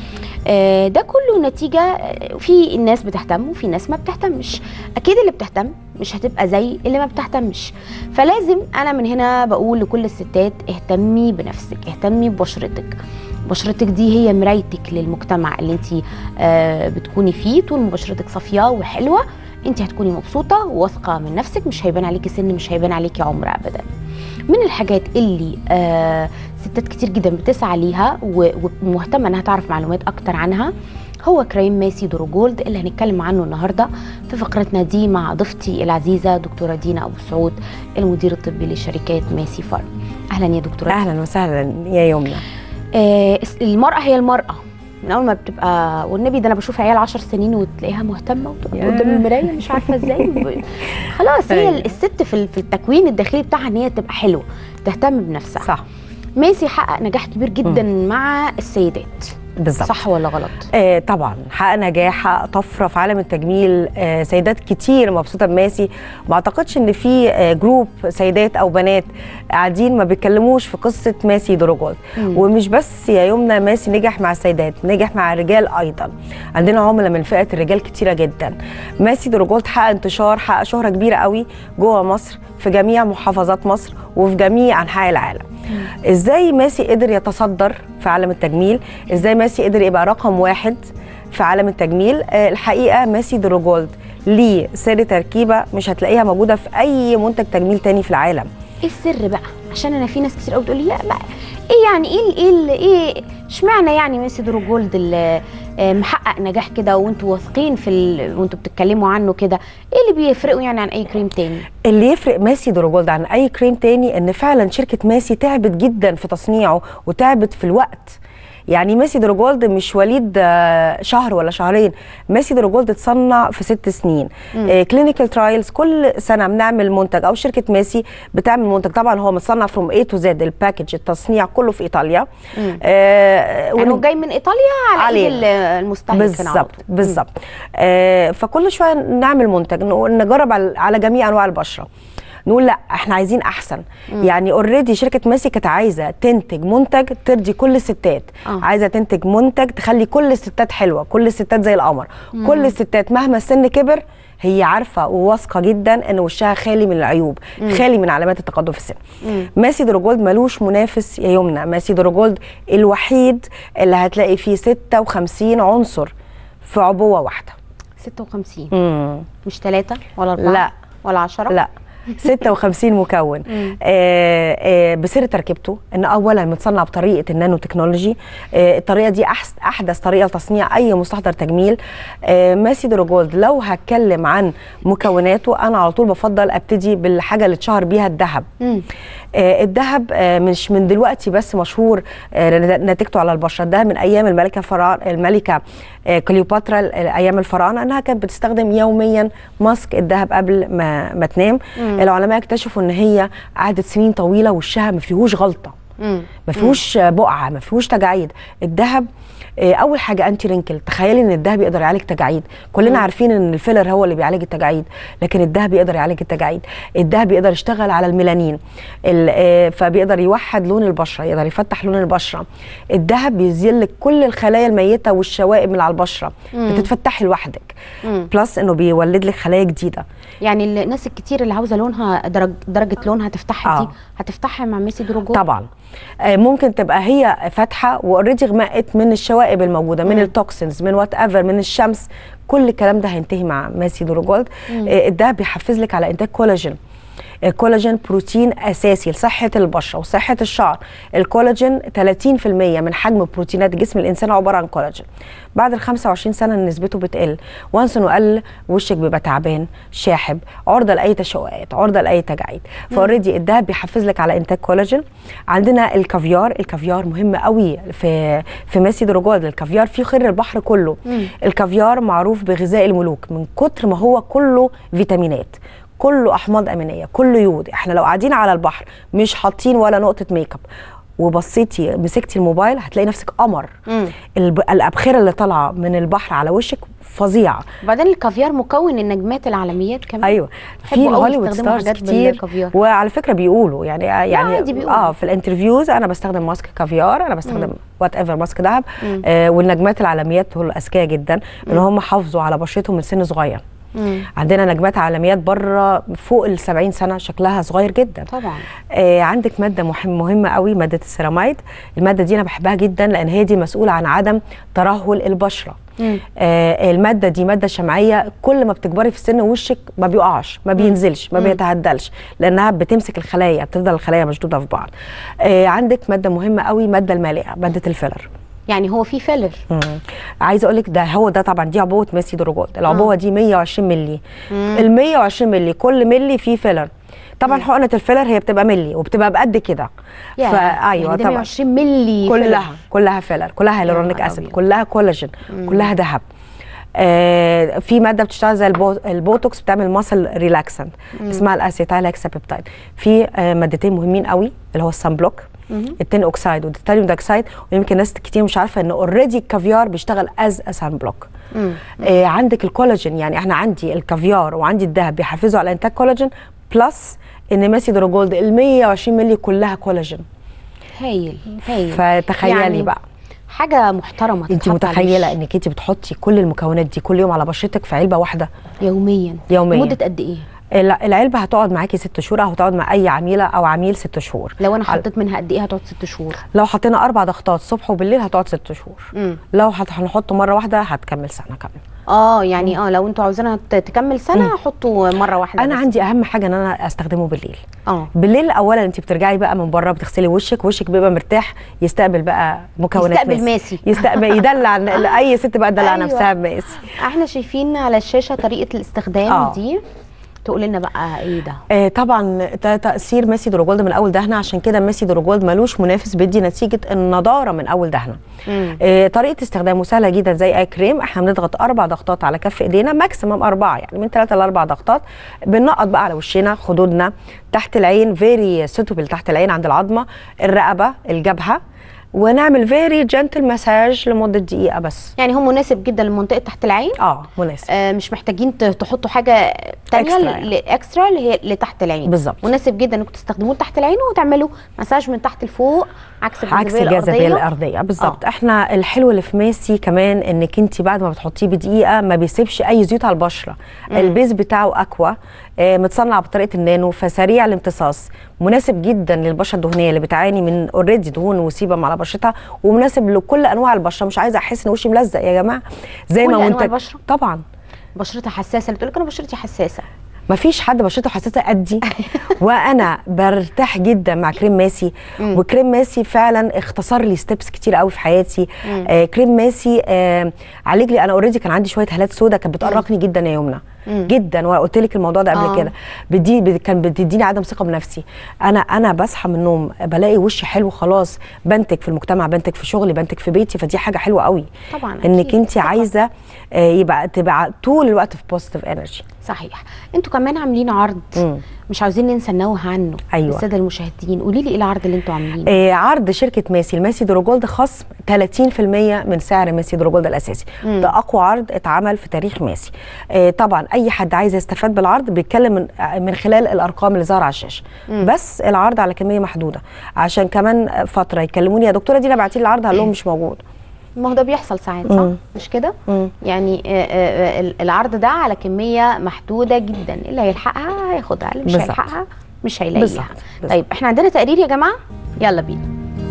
آه، ده كله نتيجة آه، في الناس بتهتم وفي ناس ما بتهتمش أكيد اللي بتهتم مش هتبقى زي اللي ما بتهتمش فلازم أنا من هنا بقول لكل الستات اهتمي بنفسك اهتمي ببشرتك بشرتك دي هي مرايتك للمجتمع اللي انت آه، بتكوني فيه طول ما بشرتك صافية وحلوة انت هتكوني مبسوطة وواثقة من نفسك مش هيبان عليكي سن مش هيبان عليكي عمر أبدا من الحاجات اللي آه ستات كتير جدا بتسعى ليها و- ومهتمه انها تعرف معلومات اكتر عنها هو كريم ماسي دروجولد اللي هنتكلم عنه النهارده في فقرتنا دي مع ضيفتي العزيزه دكتوره دينا ابو سعود المدير الطبي لشركات ماسي فارم اهلا يا دكتوره اهلا وسهلا يا يمنى آه المراه هي المراه من اول ما بتبقى والنبي ده انا بشوف عيال 10 سنين وتلاقيها مهتمه وتقف ياه. قدام المرايه مش عارفه ازاي ب- خلاص هي أيوة. الست في ال- في التكوين الداخلي بتاعها ان هي تبقى حلوه تهتم بنفسها صح ميسي حقق نجاح كبير جدا مع السيدات بالظبط صح ولا غلط آه طبعا حقق نجاح حقق طفره في عالم التجميل آه سيدات كتير مبسوطه بماسي ما اعتقدش ان في آه جروب سيدات او بنات قاعدين ما بيتكلموش في قصه ماسي دروجولد ومش بس يا يمنى ماسي نجح مع السيدات نجح مع الرجال ايضا عندنا عملاء من فئه الرجال كتيره جدا ماسي دروجولد حقق انتشار حقق شهره كبيره قوي جوه مصر في جميع محافظات مصر وفي جميع انحاء العالم ازاي ماسي قدر يتصدر في عالم التجميل ازاي ماسي قدر يبقى رقم واحد في عالم التجميل آه، الحقيقه ماسي دروجولد ليه سر تركيبه مش هتلاقيها موجوده في اي منتج تجميل تاني في العالم ايه السر بقى عشان انا في ناس كتير قوي بتقول لي لا بقى ايه يعني ايه ال- ايه ال- ايه اشمعنى يعني ميسي درو جولد اللي آه، محقق نجاح كده وانتوا واثقين في ال... وانتوا بتتكلموا عنه كده ايه اللي بيفرقوا يعني عن اي كريم تاني اللي يفرق ماسي دروجولد عن اي كريم تاني ان فعلا شركه ماسي تعبت جدا في تصنيعه وتعبت في الوقت يعني ماسي دروجولد مش وليد آه، شهر ولا شهرين ماسي دروجولد اتصنع في ست سنين كلينيكال ترايلز كل سنه بنعمل منتج او شركه ماسي بتعمل منتج طبعا هو متصنع فروم اي تو زد الباكج التصنيع كله في ايطاليا آه يعني هو ون- جاي من ايطاليا على ايد علينا. ال- المستهلك هنا على بالظبط طول. بالظبط آه فكل شويه نعمل منتج نقول- نجرب على على جميع انواع البشره نقول لا احنا عايزين احسن مم. يعني اوريدي شركه ماسي كانت عايزه تنتج منتج ترضي كل الستات آه. عايزه تنتج منتج تخلي كل الستات حلوه كل الستات زي القمر مم. كل الستات مهما السن كبر هي عارفه وواثقه جدا ان وشها خالي من العيوب مم. خالي من علامات التقدم في السن مم. ماسي دروجولد ملوش منافس يا يمنى ماسي دروجولد الوحيد اللي هتلاقي فيه 56 عنصر في عبوه واحده 56 مم. مش ثلاثة ولا أربعة لا. ولا عشرة لا 56 مكون آه آه بسر تركيبته ان اولا متصنع بطريقه النانو تكنولوجي آه الطريقه دي أحس احدث طريقه لتصنيع اي مستحضر تجميل آه ماسي دروجولد لو هتكلم عن مكوناته انا على طول بفضل ابتدي بالحاجه اللي اتشهر بيها الذهب مم. آه، الذهب آه، مش من دلوقتي بس مشهور آه، نتيجته على البشره الذهب من ايام الملكه فرعون الملكه آه، كليوباترا ال- ايام الفراعنه انها كانت بتستخدم يوميا ماسك الذهب قبل ما ما تنام العلماء اكتشفوا ان هي قعدت سنين طويله وشها ما فيهوش غلطه مم. ما فيهوش بقعه ما فيهوش تجاعيد الذهب آه، اول حاجه انتي رينكل تخيلي ان الذهب يقدر يعالج تجاعيد كلنا عارفين ان الفيلر هو اللي بيعالج التجاعيد لكن الذهب يقدر يعالج التجاعيد الذهب يقدر يشتغل على الميلانين ال- آه، فبيقدر يوحد لون البشره يقدر يفتح لون البشره الذهب بيزيل لك كل الخلايا الميته والشوائب من على البشره بتتفتحي لوحدك بلس انه بيولد لك خلايا جديده يعني الناس الكتير اللي عاوزه لونها درج درجه لونها تفتحها دي آه. هتفتحها مع ميسي دروجو طبعا آه، ممكن تبقى هي فاتحه واوريدي غمقت من الشوائب الموجوده من التوكسينز من وات ايفر من الشمس كل الكلام ده هينتهي مع ماسي دروجولد آه، ده بيحفز لك على انتاج كولاجين الكولاجين بروتين اساسي لصحه البشره وصحه الشعر الكولاجين 30% من حجم بروتينات جسم الانسان عباره عن كولاجين بعد ال 25 سنه نسبته بتقل وانس انه قل وشك بيبقى تعبان شاحب عرضه لاي تشوهات عرضه لاي تجاعيد فاوريدي الدهب بيحفز لك على انتاج كولاجين عندنا الكافيار الكافيار مهم قوي في في ماسي دروجولد الكافيار فيه خير البحر كله الكافيار معروف بغذاء الملوك من كتر ما هو كله فيتامينات كله احماض امينيه كله يود احنا لو قاعدين على البحر مش حاطين ولا نقطه ميك اب وبصيتي مسكتي الموبايل هتلاقي نفسك قمر الب... الابخره اللي طالعه من البحر على وشك فظيعه وبعدين الكافيار مكون النجمات العالميات كمان ايوه في بيحبوا قوي الهوليوود يستخدموا ستارز حاجات كتير بالكافيار. وعلى فكره بيقولوا يعني يعني عادي بيقولوا. اه في الانترفيوز انا بستخدم ماسك كافيار انا بستخدم وات ايفر ماسك دهب آه والنجمات العالميات دول اذكياء جدا ان هم حافظوا على بشرتهم من سن صغير عندنا نجمات عالميات بره فوق ال 70 سنه شكلها صغير جدا طبعا آه عندك ماده مهم مهمه قوي ماده السيراميد الماده دي انا بحبها جدا لان هي دي مسؤوله عن عدم ترهل البشره آه الماده دي ماده شمعيه كل ما بتكبري في السن وشك ما بيقعش ما بينزلش ما بيتهدلش لانها بتمسك الخلايا بتفضل الخلايا مشدوده في بعض آه عندك ماده مهمه قوي ماده المالئه ماده الفيلر يعني هو في فيلر مم. عايزه اقول لك ده هو ده طبعا دي عبوه ميسي دروجات العبوه دي 120 مللي ال 120 مللي كل مللي فيه فيلر طبعا حقنه الفيلر هي بتبقى ملي وبتبقى بقد كده ياه، فايوه يعني ده طبعا 120 مللي كلها فيلر. كلها فيلر كلها هيلورونيك نهار اسيد أبيض. كلها كولاجين كلها ذهب آه في ماده بتشتغل زي البو البوتوكس بتعمل ماسل ريلاكسنت اسمها الاسيتايل هكسابيبتايد في آه مادتين مهمين قوي اللي هو السان بلوك التين اوكسايد والتيتانيوم داكسايد ويمكن ناس كتير مش عارفه ان اوريدي الكافيار بيشتغل از سان بلوك آه عندك الكولاجين يعني احنا عندي الكافيار وعندي الذهب بيحفزوا على انتاج كولاجين بلس ان ماسي دروجولد ال 120 مللي كلها كولاجين هايل هايل فتخيلي يعني بقى حاجه محترمه انت تتحط على متخيله الوش انك انت بتحطي كل المكونات دي كل يوم على بشرتك في علبه واحده يوميا يومياً. مده قد ايه الع- العلبه هتقعد معاكي ست شهور او هتقعد مع اي عميله او عميل ست شهور لو انا على- حطيت منها قد ايه هتقعد ست شهور لو حطينا اربع ضغطات الصبح وبالليل هتقعد ست شهور مم. لو هت- هنحطه مره واحده هتكمل سنه كامله اه يعني اه لو انتوا عاوزينها ت- تكمل سنه حطوا مره واحده انا بس. عندي اهم حاجه ان انا استخدمه بالليل اه بالليل اولا انت بترجعي بقى من بره بتغسلي وشك وشك بيبقى مرتاح يستقبل بقى مكونات يستقبل ماسي. يستقبل يدلع اي ست بقى تدلع أيوة. نفسها بماسي احنا شايفين على الشاشه طريقه الاستخدام آه. دي تقول لنا بقى ايه ده آه طبعا ده تاثير ميسي دروجولد من اول دهنه عشان كده ميسي دروجولد ملوش منافس بيدي نتيجه النضاره من اول دهنه آه طريقه استخدامه سهله جدا زي اي كريم احنا بنضغط اربع ضغطات على كف ايدينا ماكسيمم اربعه يعني من ثلاثه لاربع ضغطات بننقط بقى على وشنا خدودنا تحت العين فيري سوتبل تحت العين عند العظمه الرقبه الجبهه ونعمل فيري جنتل مساج لمده دقيقه بس يعني هو مناسب جدا لمنطقه تحت العين اه مناسب آه مش محتاجين ت- تحطوا حاجه تانية إكسترا ل- يعني. ل- اكسترا اللي هي لتحت العين بالظبط. مناسب جدا انكم تستخدموه تحت العين وتعملوا مساج من تحت لفوق عكس الجاذبيه عكس الجاذبيه الارضيه الارضيه بالظبط احنا الحلو اللي في ماسي كمان انك انت بعد ما بتحطيه بدقيقه ما بيسيبش اي زيوت على البشره البيز بتاعه اكوا آه، متصنع بطريقه النانو فسريع الامتصاص مناسب جدا للبشره الدهنيه اللي بتعاني من اوريدي دهون وسيبم على بشرتها ومناسب لكل انواع البشره مش عايزه احس ان وشي ملزق يا جماعه زي كل ما أنواع منتج البشرة؟ طبعا بشرتها حساسه اللي تقول لك انا بشرتي حساسه مفيش حد بشرته حساسه قدي وانا برتاح جدا مع كريم ماسي وكريم ماسي فعلا اختصر لي ستيبس كتير قوي في حياتي آه كريم ماسي آه عالج لي انا اوريدي كان عندي شويه هالات سودا كانت بتقرقني جدا يا يمنى جدا وقلت لك الموضوع ده قبل آه. كده بدي بد- كان بتديني عدم ثقه بنفسي انا انا بصحى من النوم بلاقي وشي حلو خلاص بنتج في المجتمع بنتج في شغلي بنتج في بيتي فدي حاجه حلوه قوي طبعاً، انك أكيد. انت ثقة. عايزه آه، يبقى تبقى طول الوقت في بوزيتيف انرجي صحيح انتوا كمان عاملين عرض مم. مش عاوزين ننسى ننوه عنه أيوة. للساده المشاهدين قولي لي ايه العرض اللي انتوا عاملينه آه، عرض شركه ماسي الماسي دروجولد خصم 30% من سعر ماسي دروجولد الاساسي ده اقوى عرض اتعمل في تاريخ ماسي آه، طبعا اي حد عايز يستفاد بالعرض بيتكلم من, آه، من خلال الارقام اللي ظاهره على الشاشه بس العرض على كميه محدوده عشان كمان فتره يكلموني يا دكتوره دينا بعتي لي العرض هقول لهم مش موجود ما هو ده بيحصل ساعات صح مم. مش كده مم. يعني آه، آه، آه، العرض ده على كميه محدوده جدا اللي هيلحقها هياخدها اللي مش بالظبط. هيلحقها مش بالظبط. هيلاقيها بالظبط. طيب احنا عندنا تقرير يا جماعه يلا بينا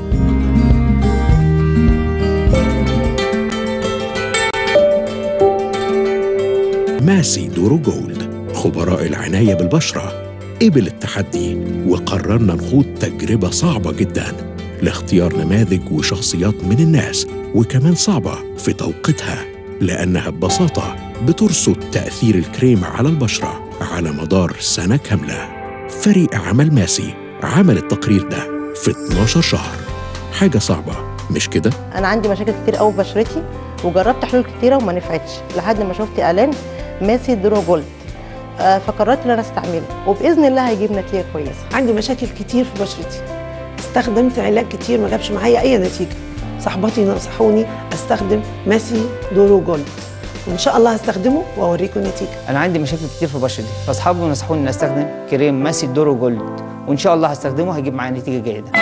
ماسي دورو جولد خبراء العناية بالبشرة قبل التحدي وقررنا نخوض تجربة صعبة جدا لاختيار نماذج وشخصيات من الناس وكمان صعبة في توقيتها لأنها ببساطة بترصد تأثير الكريم على البشرة على مدار سنة كاملة فريق عمل ماسي عمل التقرير ده في 12 شهر حاجة صعبة مش كده؟ انا عندي مشاكل كتير قوي في بشرتي وجربت حلول كتيره وما نفعتش لحد ما شفت اعلان ماسي درو جولد آه، فقررت ان انا استعمله وباذن الله هيجيب نتيجه كويسه عندي مشاكل كتير في بشرتي استخدمت علاج كتير ما جابش معايا اي نتيجه صاحباتي نصحوني استخدم ماسي دورو جولد وان شاء الله هستخدمه واوريكم النتيجه انا عندي مشاكل كتير في بشرتي فاصحابي نصحوني ان استخدم كريم ماسي دورو جولد وان شاء الله هستخدمه هيجيب معايا نتيجه جيده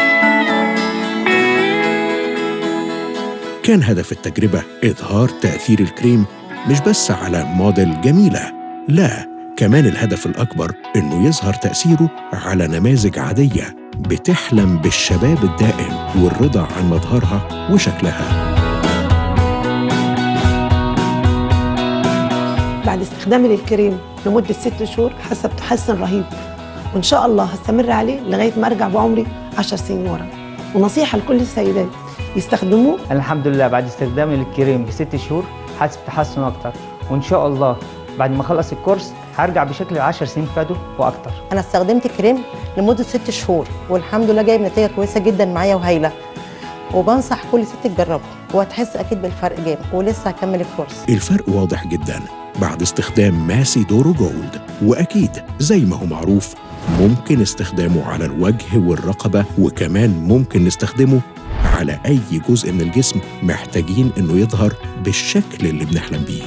كان هدف التجربة إظهار تأثير الكريم مش بس على موديل جميلة لا كمان الهدف الأكبر إنه يظهر تأثيره على نماذج عادية بتحلم بالشباب الدائم والرضا عن مظهرها وشكلها بعد استخدامي للكريم لمده ست شهور حسب تحسن رهيب وان شاء الله هستمر عليه لغايه ما ارجع بعمري 10 سنين ورا ونصيحه لكل السيدات يستخدموه انا الحمد لله بعد استخدامي للكريم بست شهور حاسس بتحسن اكتر وان شاء الله بعد ما اخلص الكورس هرجع بشكل العشر سنين فاتوا واكتر انا استخدمت كريم لمده ست شهور والحمد لله جايب نتيجه كويسه جدا معايا وهايله وبنصح كل ست تجربه وهتحس اكيد بالفرق جامد ولسه هكمل الكورس الفرق واضح جدا بعد استخدام ماسي دورو جولد وأكيد زي ما هو معروف ممكن استخدامه على الوجه والرقبة وكمان ممكن نستخدمه على أي جزء من الجسم محتاجين إنه يظهر بالشكل اللي بنحلم بيه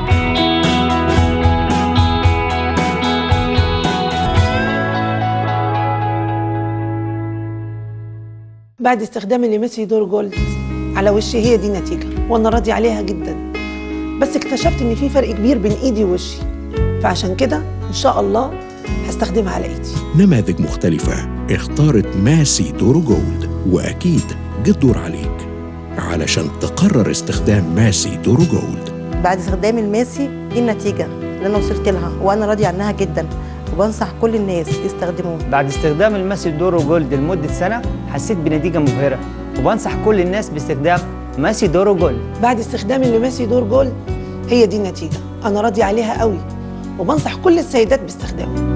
بعد استخدامي لميسي دور جولد على وشي هي دي النتيجه وانا راضي عليها جدا بس اكتشفت ان في فرق كبير بين ايدي ووشي فعشان كده ان شاء الله هستخدمها على ايدي نماذج مختلفة اختارت ماسي دورو جولد وأكيد جه الدور عليك علشان تقرر استخدام ماسي دورو جولد بعد استخدام الماسي دي النتيجه اللي انا وصلت لها وانا راضيه عنها جدا وبنصح كل الناس يستخدموه بعد استخدام الماسي دورو جولد لمده سنه حسيت بنتيجه مبهره وبنصح كل الناس باستخدام ماسي دورو جولد بعد استخدامي لماسي دور جولد هي دي النتيجه انا راضي عليها قوي وبنصح كل السيدات باستخدامه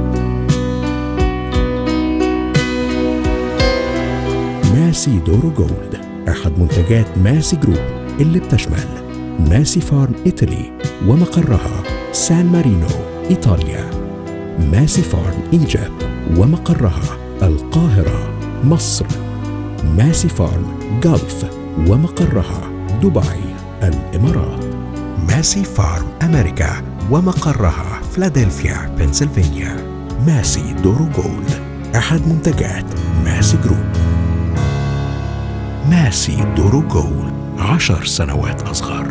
ماسي دورو جولد أحد منتجات ماسي جروب اللي بتشمل ماسي فارم إيطالي ومقرها سان مارينو إيطاليا ماسي فارم إيجيبت ومقرها القاهرة مصر ماسي فارم جلف ومقرها دبي الإمارات ماسي فارم أمريكا ومقرها فلادلفيا بنسلفانيا ماسي دورو جولد أحد منتجات ماسي جروب ماسي دورو جولد عشر سنوات أصغر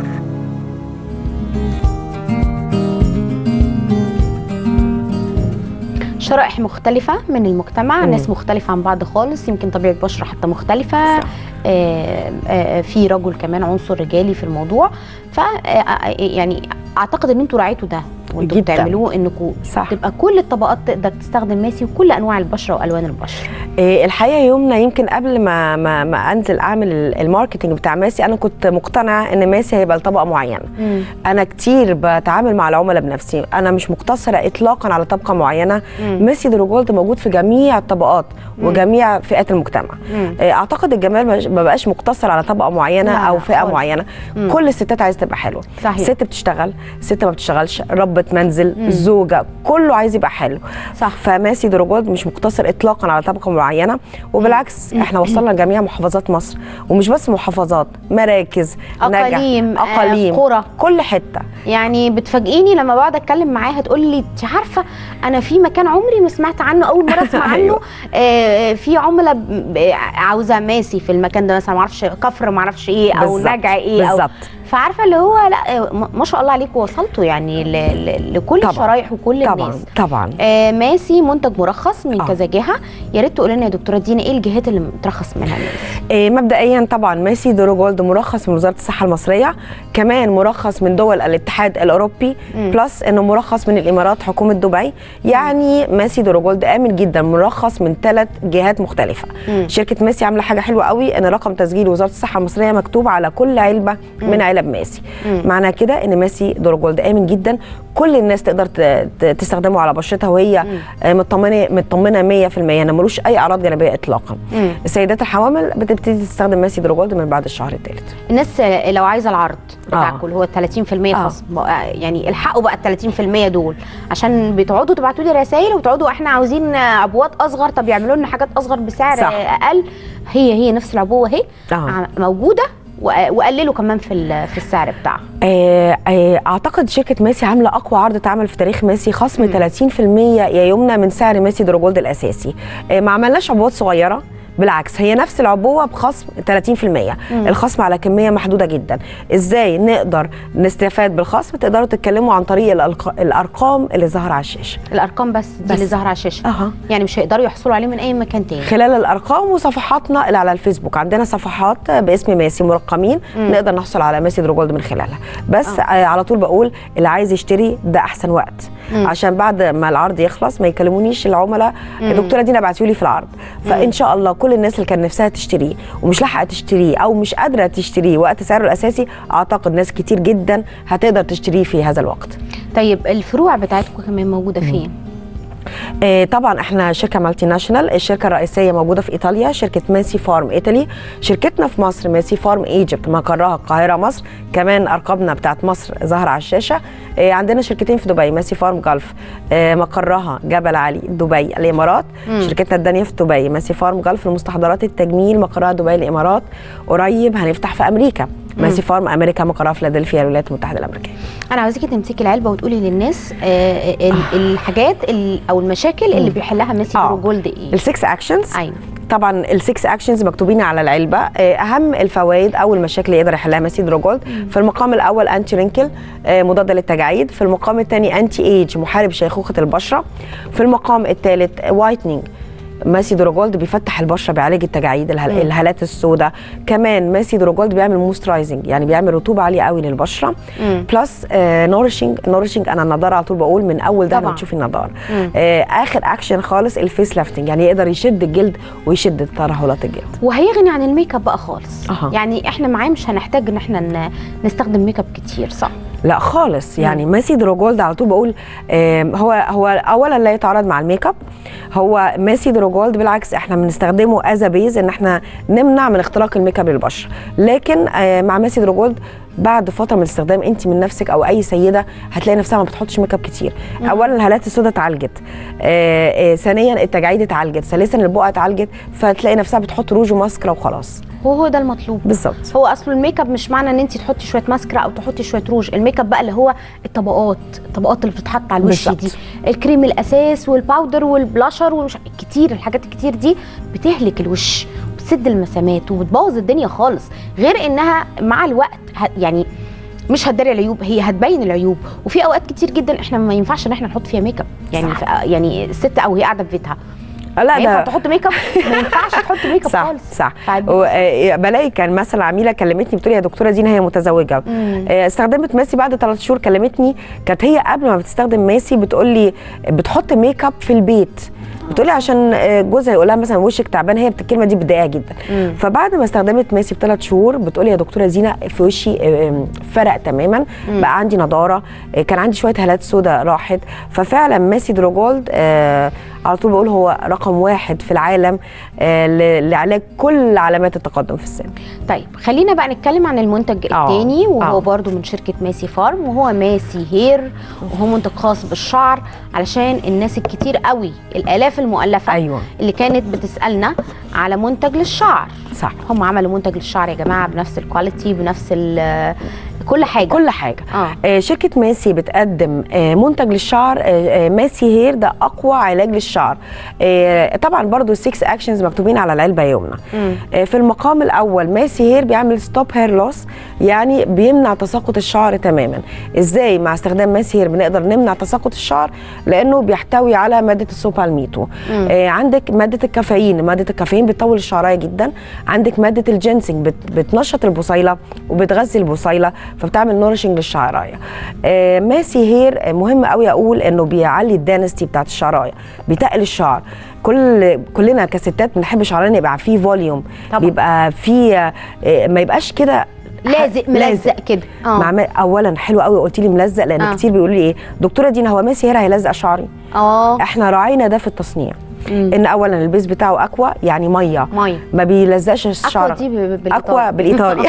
شرائح مختلفة من المجتمع مم. ناس مختلفة عن بعض خالص يمكن طبيعة بشرة حتى مختلفة آه آه في رجل كمان عنصر رجالي في الموضوع ف آه، آه، يعني اعتقد ان انتوا راعيتوا ده وانتوا جداً. بتعملوه انكم صح. تبقى كل الطبقات تقدر تستخدم ماسي وكل انواع البشره والوان البشره إيه، الحقيقه يومنا يمكن قبل ما ما, ما انزل اعمل ال- الماركتنج بتاع ماسي انا كنت مقتنعه ان ماسي هيبقى لطبقه معينه انا كتير بتعامل مع العملاء بنفسي انا مش مقتصره اطلاقا على طبقه معينه مم. ميسي دروجولد موجود في جميع الطبقات مم. وجميع فئات المجتمع مم. إيه، اعتقد الجمال مش- ما بقاش مقتصر على طبقه معينه لا، او لا، فئه خالص. معينه مم. كل الستات عايزه تبقى حلوه صحيح. ست بتشتغل ست ما بتشتغلش ربة منزل مم. زوجه كله عايز يبقى حلو صح. فماسي دروجولد مش مقتصر اطلاقا على طبقه معينه وبالعكس احنا وصلنا لجميع محافظات مصر ومش بس محافظات مراكز نجع، اقاليم آه، اقاليم قرى كل حته يعني بتفاجئيني لما بقعد اتكلم معاها تقول لي انت عارفه انا في مكان عمري ما سمعت عنه اول مره اسمع عنه أيوة. آه في عملاء ب- ب- عاوزه ماسي في المكان ده مثلا ما اعرفش كفر ما اعرفش ايه او بالظبط، نجع ايه او بالظبط. فعارفه اللي هو لا آه، ما- ما شاء الله عليكم وصلتوا يعني ل- ل- لكل طبعاً، الشرايح وكل طبعا الناس طبعا آه ماسي منتج مرخص من آه. كذا جهه يا ريت تقول لنا يا دكتوره دينا ايه الجهات اللي مترخص منها ماسي إيه مبدئيا طبعا ماسي دورو جولد مرخص من وزاره الصحه المصريه كمان مرخص من دول الاتحاد الاوروبي مم. بلس انه مرخص من الامارات حكومه دبي يعني ماسي دورو جولد امن جدا مرخص من ثلاث جهات مختلفه مم. شركه ماسي عامله حاجه حلوه قوي ان رقم تسجيل وزاره الصحه المصريه مكتوب على كل علبه من علب ماسي مم. معنى كده ان ماسي دورو جولد امن جدا كل الناس تقدر ت- ت- تستخدمه على بشرتها وهي آه، مطمنه مطمنه 100% يعني ملوش اي اعراض جانبيه اطلاقا مم. السيدات الحوامل بتبتدي تستخدم ماسي دروجولد من بعد الشهر الثالث الناس لو عايزه العرض بتاعكم آه. اللي هو ال 30% آه. خصم بقى- يعني الحقوا بقى ال 30% دول عشان بتقعدوا تبعتوا لي رسائل وتقعدوا احنا عاوزين عبوات اصغر طب يعملوا لنا حاجات اصغر بسعر صح. اقل هي هي نفس العبوه اهي آه. موجوده وق- وقللوا كمان في ال- في السعر بتاعها آه، آه، اعتقد شركه ماسي عامله اقوى عرض اتعمل في تاريخ ماسي خصم 30% يا يمنى من سعر ماسي دروجولد الاساسي آه، ما عملناش عبوات صغيره بالعكس هي نفس العبوه بخصم 30% الخصم على كميه محدوده جدا ازاي نقدر نستفاد بالخصم تقدروا تتكلموا عن طريق الألق- الارقام اللي ظاهره على الشاشه الارقام بس دي بس. اللي ظاهره على الشاشه اها يعني مش هيقدروا يحصلوا عليه من اي مكان تاني خلال الارقام وصفحاتنا اللي على الفيسبوك عندنا صفحات باسم ماسي مرقمين مم. نقدر نحصل على ماسي دروجولد من خلالها بس آه. على طول بقول اللي عايز يشتري ده احسن وقت مم. عشان بعد ما العرض يخلص ما يكلمونيش العملاء مم. الدكتوره دينا بعتوا لي في العرض فان شاء الله كل الناس اللي كان نفسها تشتريه ومش لاحقه تشتريه او مش قادره تشتريه وقت سعره الاساسي اعتقد ناس كتير جدا هتقدر تشتريه في هذا الوقت طيب الفروع بتاعتكم كمان موجوده فين آه، طبعا احنا شركه مالتي ناشونال الشركه الرئيسيه موجوده في ايطاليا شركه ماسي فارم ايطالي شركتنا في مصر ماسي فارم ايجيبت مقرها القاهره مصر كمان ارقامنا بتاعت مصر ظاهره على الشاشه آه، عندنا شركتين في دبي ماسي فارم جلف آه، مقرها جبل علي دبي الامارات مم. شركتنا الثانيه في دبي ماسي فارم جلف لمستحضرات التجميل مقرها دبي الامارات قريب هنفتح في امريكا ماسي فارم امريكا مقرها فيلادلفيا الولايات المتحده الامريكيه انا عاوزاكي تمسكي العلبه وتقولي للناس آه ال- الحاجات ال- او المشاكل اللي بيحلها ميسي آه. برو جولد ايه السكس اكشنز ايوه طبعا السكس اكشنز مكتوبين على العلبه آه، اهم الفوائد او المشاكل اللي يقدر يحلها ماسي دروجولد في المقام الاول انتي رينكل آه، مضاد للتجاعيد في المقام الثاني انتي ايج محارب شيخوخه البشره في المقام الثالث وايتنينج ماسي دروجولد بيفتح البشره بيعالج التجاعيد الهل... مم. الهالات السوداء كمان ماسي دروجولد بيعمل موسترايزنج يعني بيعمل رطوبه عاليه قوي للبشره مم. بلس نورشنج نورشنج انا النضاره على طول بقول من اول ده طبعاً. بتشوفي النضاره مم. آه، اخر اكشن خالص الفيس لافتنج يعني يقدر يشد الجلد ويشد ترهلات الجلد وهيغني عن الميك اب بقى خالص أها. يعني احنا معاه مش هنحتاج ان احنا ن- نستخدم ميك اب كتير صح لا خالص يعني ماسي دروجولد على طول بقول آم، هو هو اولا لا يتعارض مع الميك اب هو ماسي دروجولد بالعكس احنا بنستخدمه از بيز ان احنا نمنع من اختراق الميك اب للبشره لكن آه، مع ماسي دروجولد بعد فتره من الاستخدام انت من نفسك او اي سيده هتلاقي نفسها ما بتحطش ميك اب كتير اولا الهالات السوداء اتعالجت آه، آه، ثانيا التجاعيد اتعالجت ثالثا البقع اتعالجت فتلاقي نفسها بتحط روج وماسكرا وخلاص هو هو ده المطلوب بالظبط هو اصله الميك اب مش معنى ان انت تحطي شويه ماسكرا او تحطي شويه روج الميك اب بقى اللي هو الطبقات الطبقات اللي بتتحط على الوش بالظبط. دي الكريم الاساس والباودر والبلاشر ومش كتير الحاجات الكتير دي بتهلك الوش بتسد المسامات وبتبوظ الدنيا خالص غير انها مع الوقت ه- يعني مش هتداري العيوب هي هتبين العيوب وفي اوقات كتير جدا احنا ما ينفعش ان احنا نحط فيها ميك اب يعني صح. ف- يعني الست او هي قاعده في بيتها لا ينفع ده تحط ميك اب ما ينفعش تحط ميك اب صح خالص صح فعدي. و- آه، بلاقي كان مثلا عميله كلمتني بتقول يا دكتوره دينا هي متزوجه مم. آه، استخدمت ماسي بعد ثلاث شهور كلمتني كانت هي قبل ما بتستخدم ماسي بتقول لي بتحط ميك اب في البيت بتقولي عشان آه، جوزها يقول لها مثلا وشك تعبان هي الكلمه دي بتضايقها جدا مم. فبعد ما استخدمت ماسي بثلاث شهور بتقولي يا دكتوره زينه في وشي آه، فرق تماما مم. بقى عندي نضاره آه، كان عندي شويه هالات سوداء راحت ففعلا ماسي دروجولد آه، على طول بقول هو رقم واحد في العالم آه، ل- لعلاج كل علامات التقدم في السن طيب خلينا بقى نتكلم عن المنتج آه. الثاني وهو آه. برضو من شركة ماسي فارم وهو ماسي هير وهو منتج خاص بالشعر علشان الناس الكتير قوي الآلاف المؤلفة أيوة. اللي كانت بتسألنا على منتج للشعر صح هم عملوا منتج للشعر يا جماعة بنفس الكواليتي بنفس ال- كل حاجة كل حاجه آه. آه شركه ماسي بتقدم آه منتج للشعر آه آه ماسي هير ده اقوى علاج للشعر آه طبعا برضو السكس اكشنز مكتوبين على العلبه يومنا مم. آه في المقام الاول ماسي هير بيعمل ستوب هير لوس يعني بيمنع تساقط الشعر تماما ازاي مع استخدام ماسي هير بنقدر نمنع تساقط الشعر لانه بيحتوي على ماده السوبالميتو مم. آه عندك ماده الكافيين ماده الكافيين بتطول الشعرايه جدا عندك ماده الجينسينج بت بتنشط البصيله وبتغذي البصيله فبتعمل نورشنج للشعرايه آه ماسي هير آه، مهم قوي اقول انه بيعلي الدانستي بتاعت الشعرايه بيتقل الشعر كل كلنا كستات بنحب شعرنا يبقى فيه فوليوم طبعا. بيبقى فيه آه، ما يبقاش كده لازق ملزق كده اه مع اولا حلو قوي قلت لي ملزق لان آه. كتير بيقولوا لي ايه دكتوره دينا هو ماسي هير هيلزق شعري اه احنا راعينا ده في التصنيع مم. ان اولا البيز بتاعه اكوا يعني ميه ميه ما بيلزقش الشعر اكوا دي ب- بالإيطالي. اكوا بالايطالي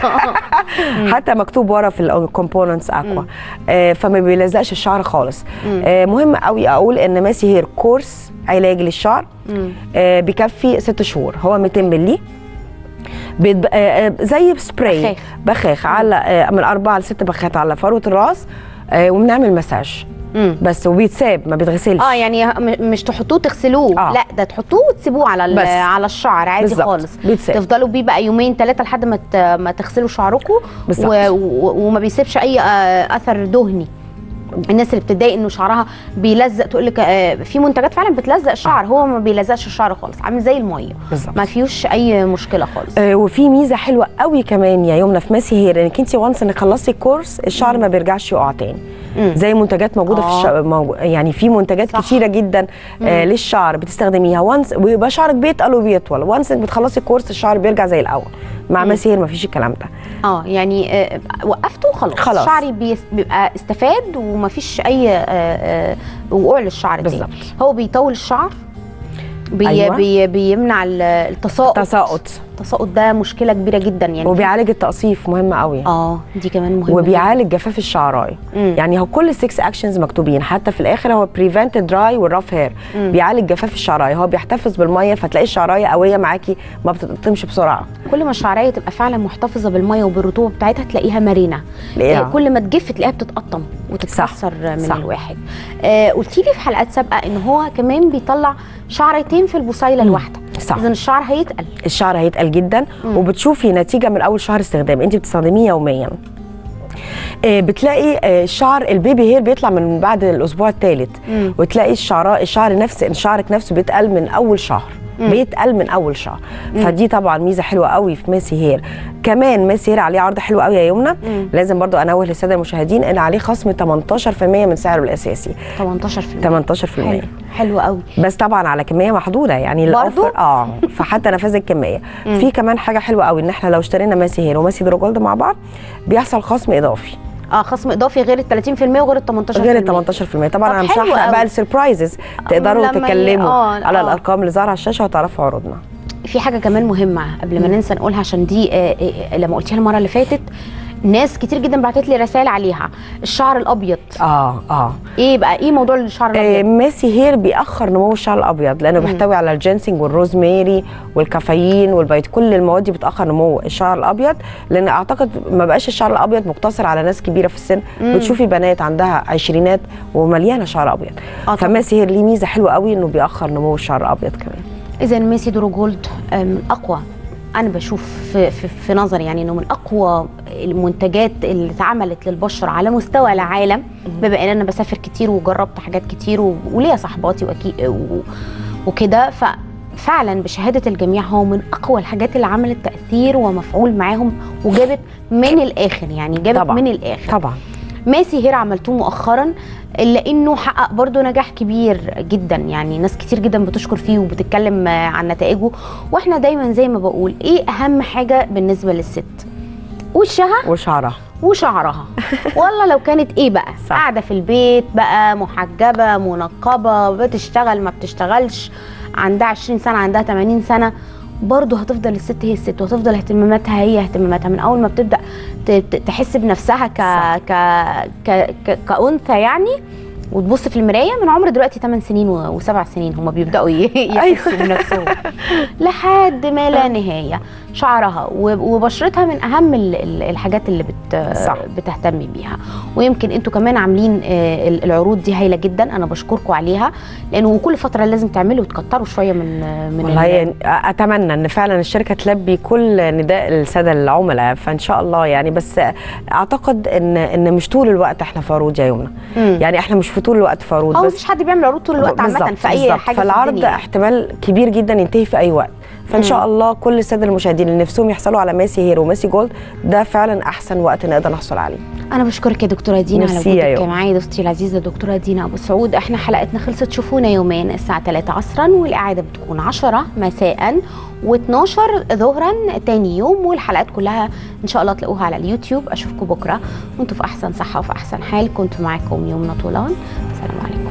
حتى مكتوب ورا في الكومبوننتس اكوا آه فما بيلزقش الشعر خالص مم. آه مهم قوي اقول ان ماسي هير كورس علاج للشعر مم. آه بيكفي ست شهور هو 200 مللي بيتب... آه آه زي سبراي بخاخ. بخاخ على آه من اربعه لست بخات على فروه الراس آه وبنعمل مساج مم. بس وبيتساب ما بيتغسلش اه يعني م- مش تحطوه تغسلوه آه. لا ده تحطوه وتسيبوه على ال- بس. على الشعر عادي بالظبط. خالص بيتساب. تفضلوا بيه بقى يومين ثلاثه لحد ما ت- ما تغسلوا شعركم بالظبط. و... و... وما بيسيبش اي آه، اثر دهني الناس اللي بتتضايق انه شعرها بيلزق تقول لك آه، في منتجات فعلا بتلزق الشعر هو ما بيلزقش الشعر خالص عامل زي الميه بالظبط. ما فيهوش اي مشكله خالص آه، وفي ميزه حلوه قوي كمان يا يمنى في ماسي هير انك انت وانس انك خلصتي الكورس الشعر ما بيرجعش يقع تاني مم. زي منتجات موجوده في آه. الش... موجو... يعني في منتجات صح. كتيره جدا آه للشعر بتستخدميها وانس ويبقى شعرك بيتقل وبيطول وانس انك بتخلصي الكورس الشعر بيرجع زي الاول مع ماسي هير ما فيش الكلام ده اه يعني آه، وقفته وخلاص خلاص. شعري بيس- بيبقى استفاد ومفيش اي آه، آه، وقوع للشعر تاني بالظبط. هو بيطول الشعر بي أيوة. بي بيمنع ال- التساقط تساقط التساقط ده مشكله كبيره جدا يعني وبيعالج التقصيف مهم قوي اه دي كمان مهمه وبيعالج جفاف الشعرايه مم. يعني هو كل السكس اكشنز مكتوبين حتى في الاخر هو بريفنت دراي والراف هير مم. بيعالج جفاف الشعرايه هو بيحتفظ بالميه فتلاقي الشعرايه قويه معاكي ما بتقطمش بسرعه كل ما الشعريه تبقى فعلا محتفظه بالميه وبالرطوبه بتاعتها تلاقيها مرنه تلاقيها. آه، كل ما تجف تلاقيها بتتقطم وتتكسر من صح. الواحد آه قلتي لي في حلقات سابقه ان هو كمان بيطلع شعرتين في البصيله الواحده صح. اذا الشعر هيتقل الشعر هيتقل جدا مم. وبتشوفي نتيجه من اول شهر استخدام انت بتستخدميه يوميا آه، بتلاقي آه، الشعر البيبي هير بيطلع من بعد الاسبوع الثالث مم. وتلاقي الشعر الشعر نفس شعرك نفسه بيتقل من اول شهر مم. بيتقل من اول شهر فدي طبعا ميزه حلوه قوي في ماسي هير كمان ماسي هير عليه عرض حلو قوي يا يمنى مم. لازم برضو انوه للساده المشاهدين ان عليه خصم 18% من سعره الاساسي 18% 18% حلو حلو قوي بس طبعا على كميه محدوده يعني برضو؟ الاوفر اه فحتى نفاذ الكميه مم. في كمان حاجه حلوه قوي ان احنا لو اشترينا ماسي هير وماسي درو جولد مع بعض بيحصل خصم اضافي اه خصم اضافي غير ال 30% وغير ال 18% غير ال 18% طبعا طب انا مش حلو هحرق قوي. بقى السربرايزز تقدروا لما ي- تتكلموا آه، على آه. الارقام اللي ظاهره على الشاشه وتعرفوا عروضنا في حاجه كمان مهمه قبل ما ننسى نقولها عشان دي آه، آه، لما قلتيها المره اللي فاتت ناس كتير جدا بعتت لي رسائل عليها الشعر الابيض اه اه ايه بقى ايه موضوع الشعر آه، الابيض ماسي هير بيأخر نمو الشعر الابيض لانه مم. بيحتوي على الجينسينج والروزميري والكافيين والبيت كل المواد دي بتأخر نمو الشعر الابيض لان اعتقد ما بقاش الشعر الابيض مقتصر على ناس كبيره في السن مم. بتشوفي بنات عندها عشرينات ومليانه شعر ابيض آه طبعاً. فماسي هير ليه ميزه حلوه قوي انه بيأخر نمو الشعر الابيض كمان اذا ميسي درو جولد آه، من اقوى انا بشوف في, في, في نظري يعني انه من اقوى المنتجات اللي اتعملت للبشره على مستوى العالم بما ان انا بسافر كتير وجربت حاجات كتير و- وليا صحباتي وأكي- و- وكده ف فعلا بشهاده الجميع هو من اقوى الحاجات اللي عملت تاثير ومفعول معاهم وجابت من الاخر يعني جابت طبعاً. من الاخر طبعا ماسي هير عملتوه مؤخرا الا انه حقق برضه نجاح كبير جدا يعني ناس كتير جدا بتشكر فيه وبتتكلم آه، عن نتائجه واحنا دايما زي ما بقول ايه اهم حاجه بالنسبه للست وشها وشعرها وشعرها والله لو كانت ايه بقى صح. قاعده في البيت بقى محجبه منقبه بتشتغل ما بتشتغلش عندها 20 سنه عندها 80 سنه برضه هتفضل الست هي الست وهتفضل اهتماماتها هي اهتماماتها من اول ما بتبدا ت- ت- تحس بنفسها ك ك ك ك كانثى يعني وتبص في المرايه من عمر دلوقتي 8 سنين و- وسبع سنين هم بيبداوا ي- يحسوا بنفسهم لحد ما لا نهايه شعرها وب- وبشرتها من اهم ال- ال- الحاجات اللي بت صح. بتهتم بيها ويمكن انتوا كمان عاملين آه، ال- العروض دي هايله جدا انا بشكركم عليها لانه كل فتره لازم تعملوا وتكتروا شويه من آه، من والله ال- يعني اتمنى ان فعلا الشركه تلبي كل نداء الساده العملاء فان شاء الله يعني بس اعتقد ان ان مش طول الوقت احنا في عروض يا يمنى مم. يعني احنا مش في طول الوقت في عروض اه بس مفيش حد بيعمل عروض طول الوقت عامه بالظبط، في اي بالظبط. حاجه في فالعرض الدنيا. احتمال كبير جدا ينتهي في اي وقت فان مم. شاء الله كل الساده المشاهدين اللي نفسهم يحصلوا على ماسي هيرو وماسي جولد ده فعلا احسن وقت نقدر نحصل عليه انا بشكرك يا دكتوره دينا على ميرسي يا وجودك يوم. معايا ضيفتي العزيزه دكتوره دينا ابو سعود احنا حلقتنا خلصت شوفونا يومين الساعه 3 عصرا والاعاده بتكون 10 مساء و12 ظهرا تاني يوم والحلقات كلها ان شاء الله تلاقوها على اليوتيوب اشوفكم بكره وانتم في احسن صحه وفي احسن حال كنت معاكم يومنا طولان السلام عليكم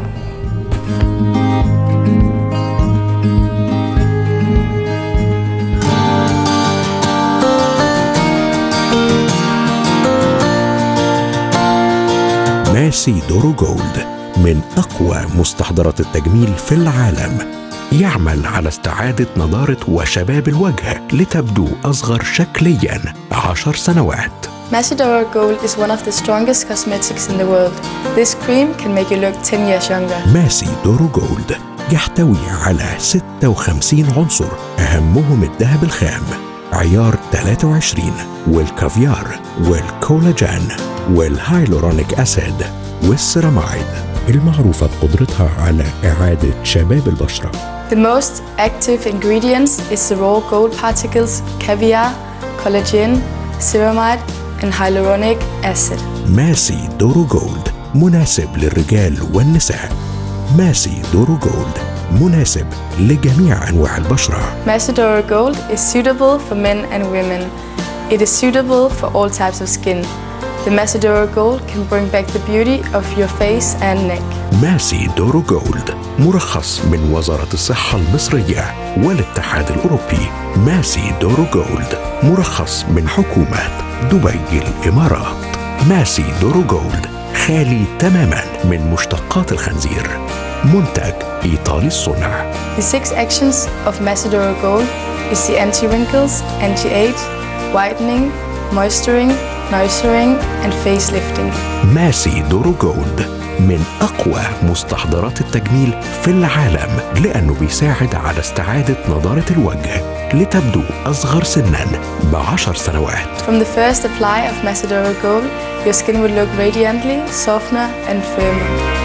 ماسي دورو جولد من أقوى مستحضرات التجميل في العالم يعمل على استعادة نضارة وشباب الوجه لتبدو أصغر شكليا عشر سنوات Macedora Gold is one of the strongest cosmetics in the world. This cream can make you look 10 years younger. ماسي دورو جولد يحتوي على 56 عنصر أهمهم الذهب الخام عيار 23 والكافيار والكولاجين والهايلورونيك أسيد والسيرامايد المعروفة بقدرتها على إعادة شباب البشرة The most active ingredients is the raw gold particles, caviar, collagen, ceramide, and hyaluronic acid. ماسي دورو جولد مناسب للرجال والنساء ماسي دورو جولد مناسب لجميع أنواع البشرة Macedora Gold is suitable for men and women. It is suitable for all types of skin. The Macedora Gold can bring back the beauty of your face and neck. ماسي دورو جولد مرخص من وزارة الصحة المصرية والاتحاد الأوروبي ماسي دورو جولد مرخص من حكومة دبي الإمارات ماسي دورو جولد خالي تماما من مشتقات الخنزير منتج إيطالي الصنع The six actions of Macedora Gold is the anti-wrinkles, anti-age, whitening, moisturing, nourishing, and facelifting. ماسي دورو جولد من أقوى مستحضرات التجميل في العالم لأنه بيساعد على استعادة نضارة الوجه لتبدو أصغر سنا بعشر سنوات From the first apply of Macedora Gold, your skin will look radiantly, softer, and firmer.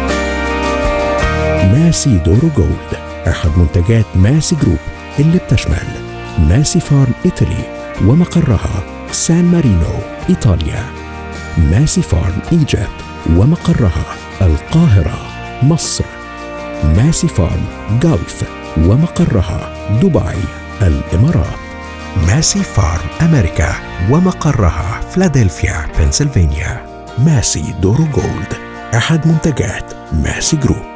ماسي دورو جولد أحد منتجات ماسي جروب اللي بتشمل ماسي فارم إيطالي ومقرها سان مارينو إيطاليا ماسي فارم إيجيبت ومقرها القاهرة مصر ماسي فارم جلف ومقرها دبي الإمارات ماسي فارم أمريكا ومقرها فلادلفيا بنسلفانيا ماسي دورو جولد أحد منتجات ماسي جروب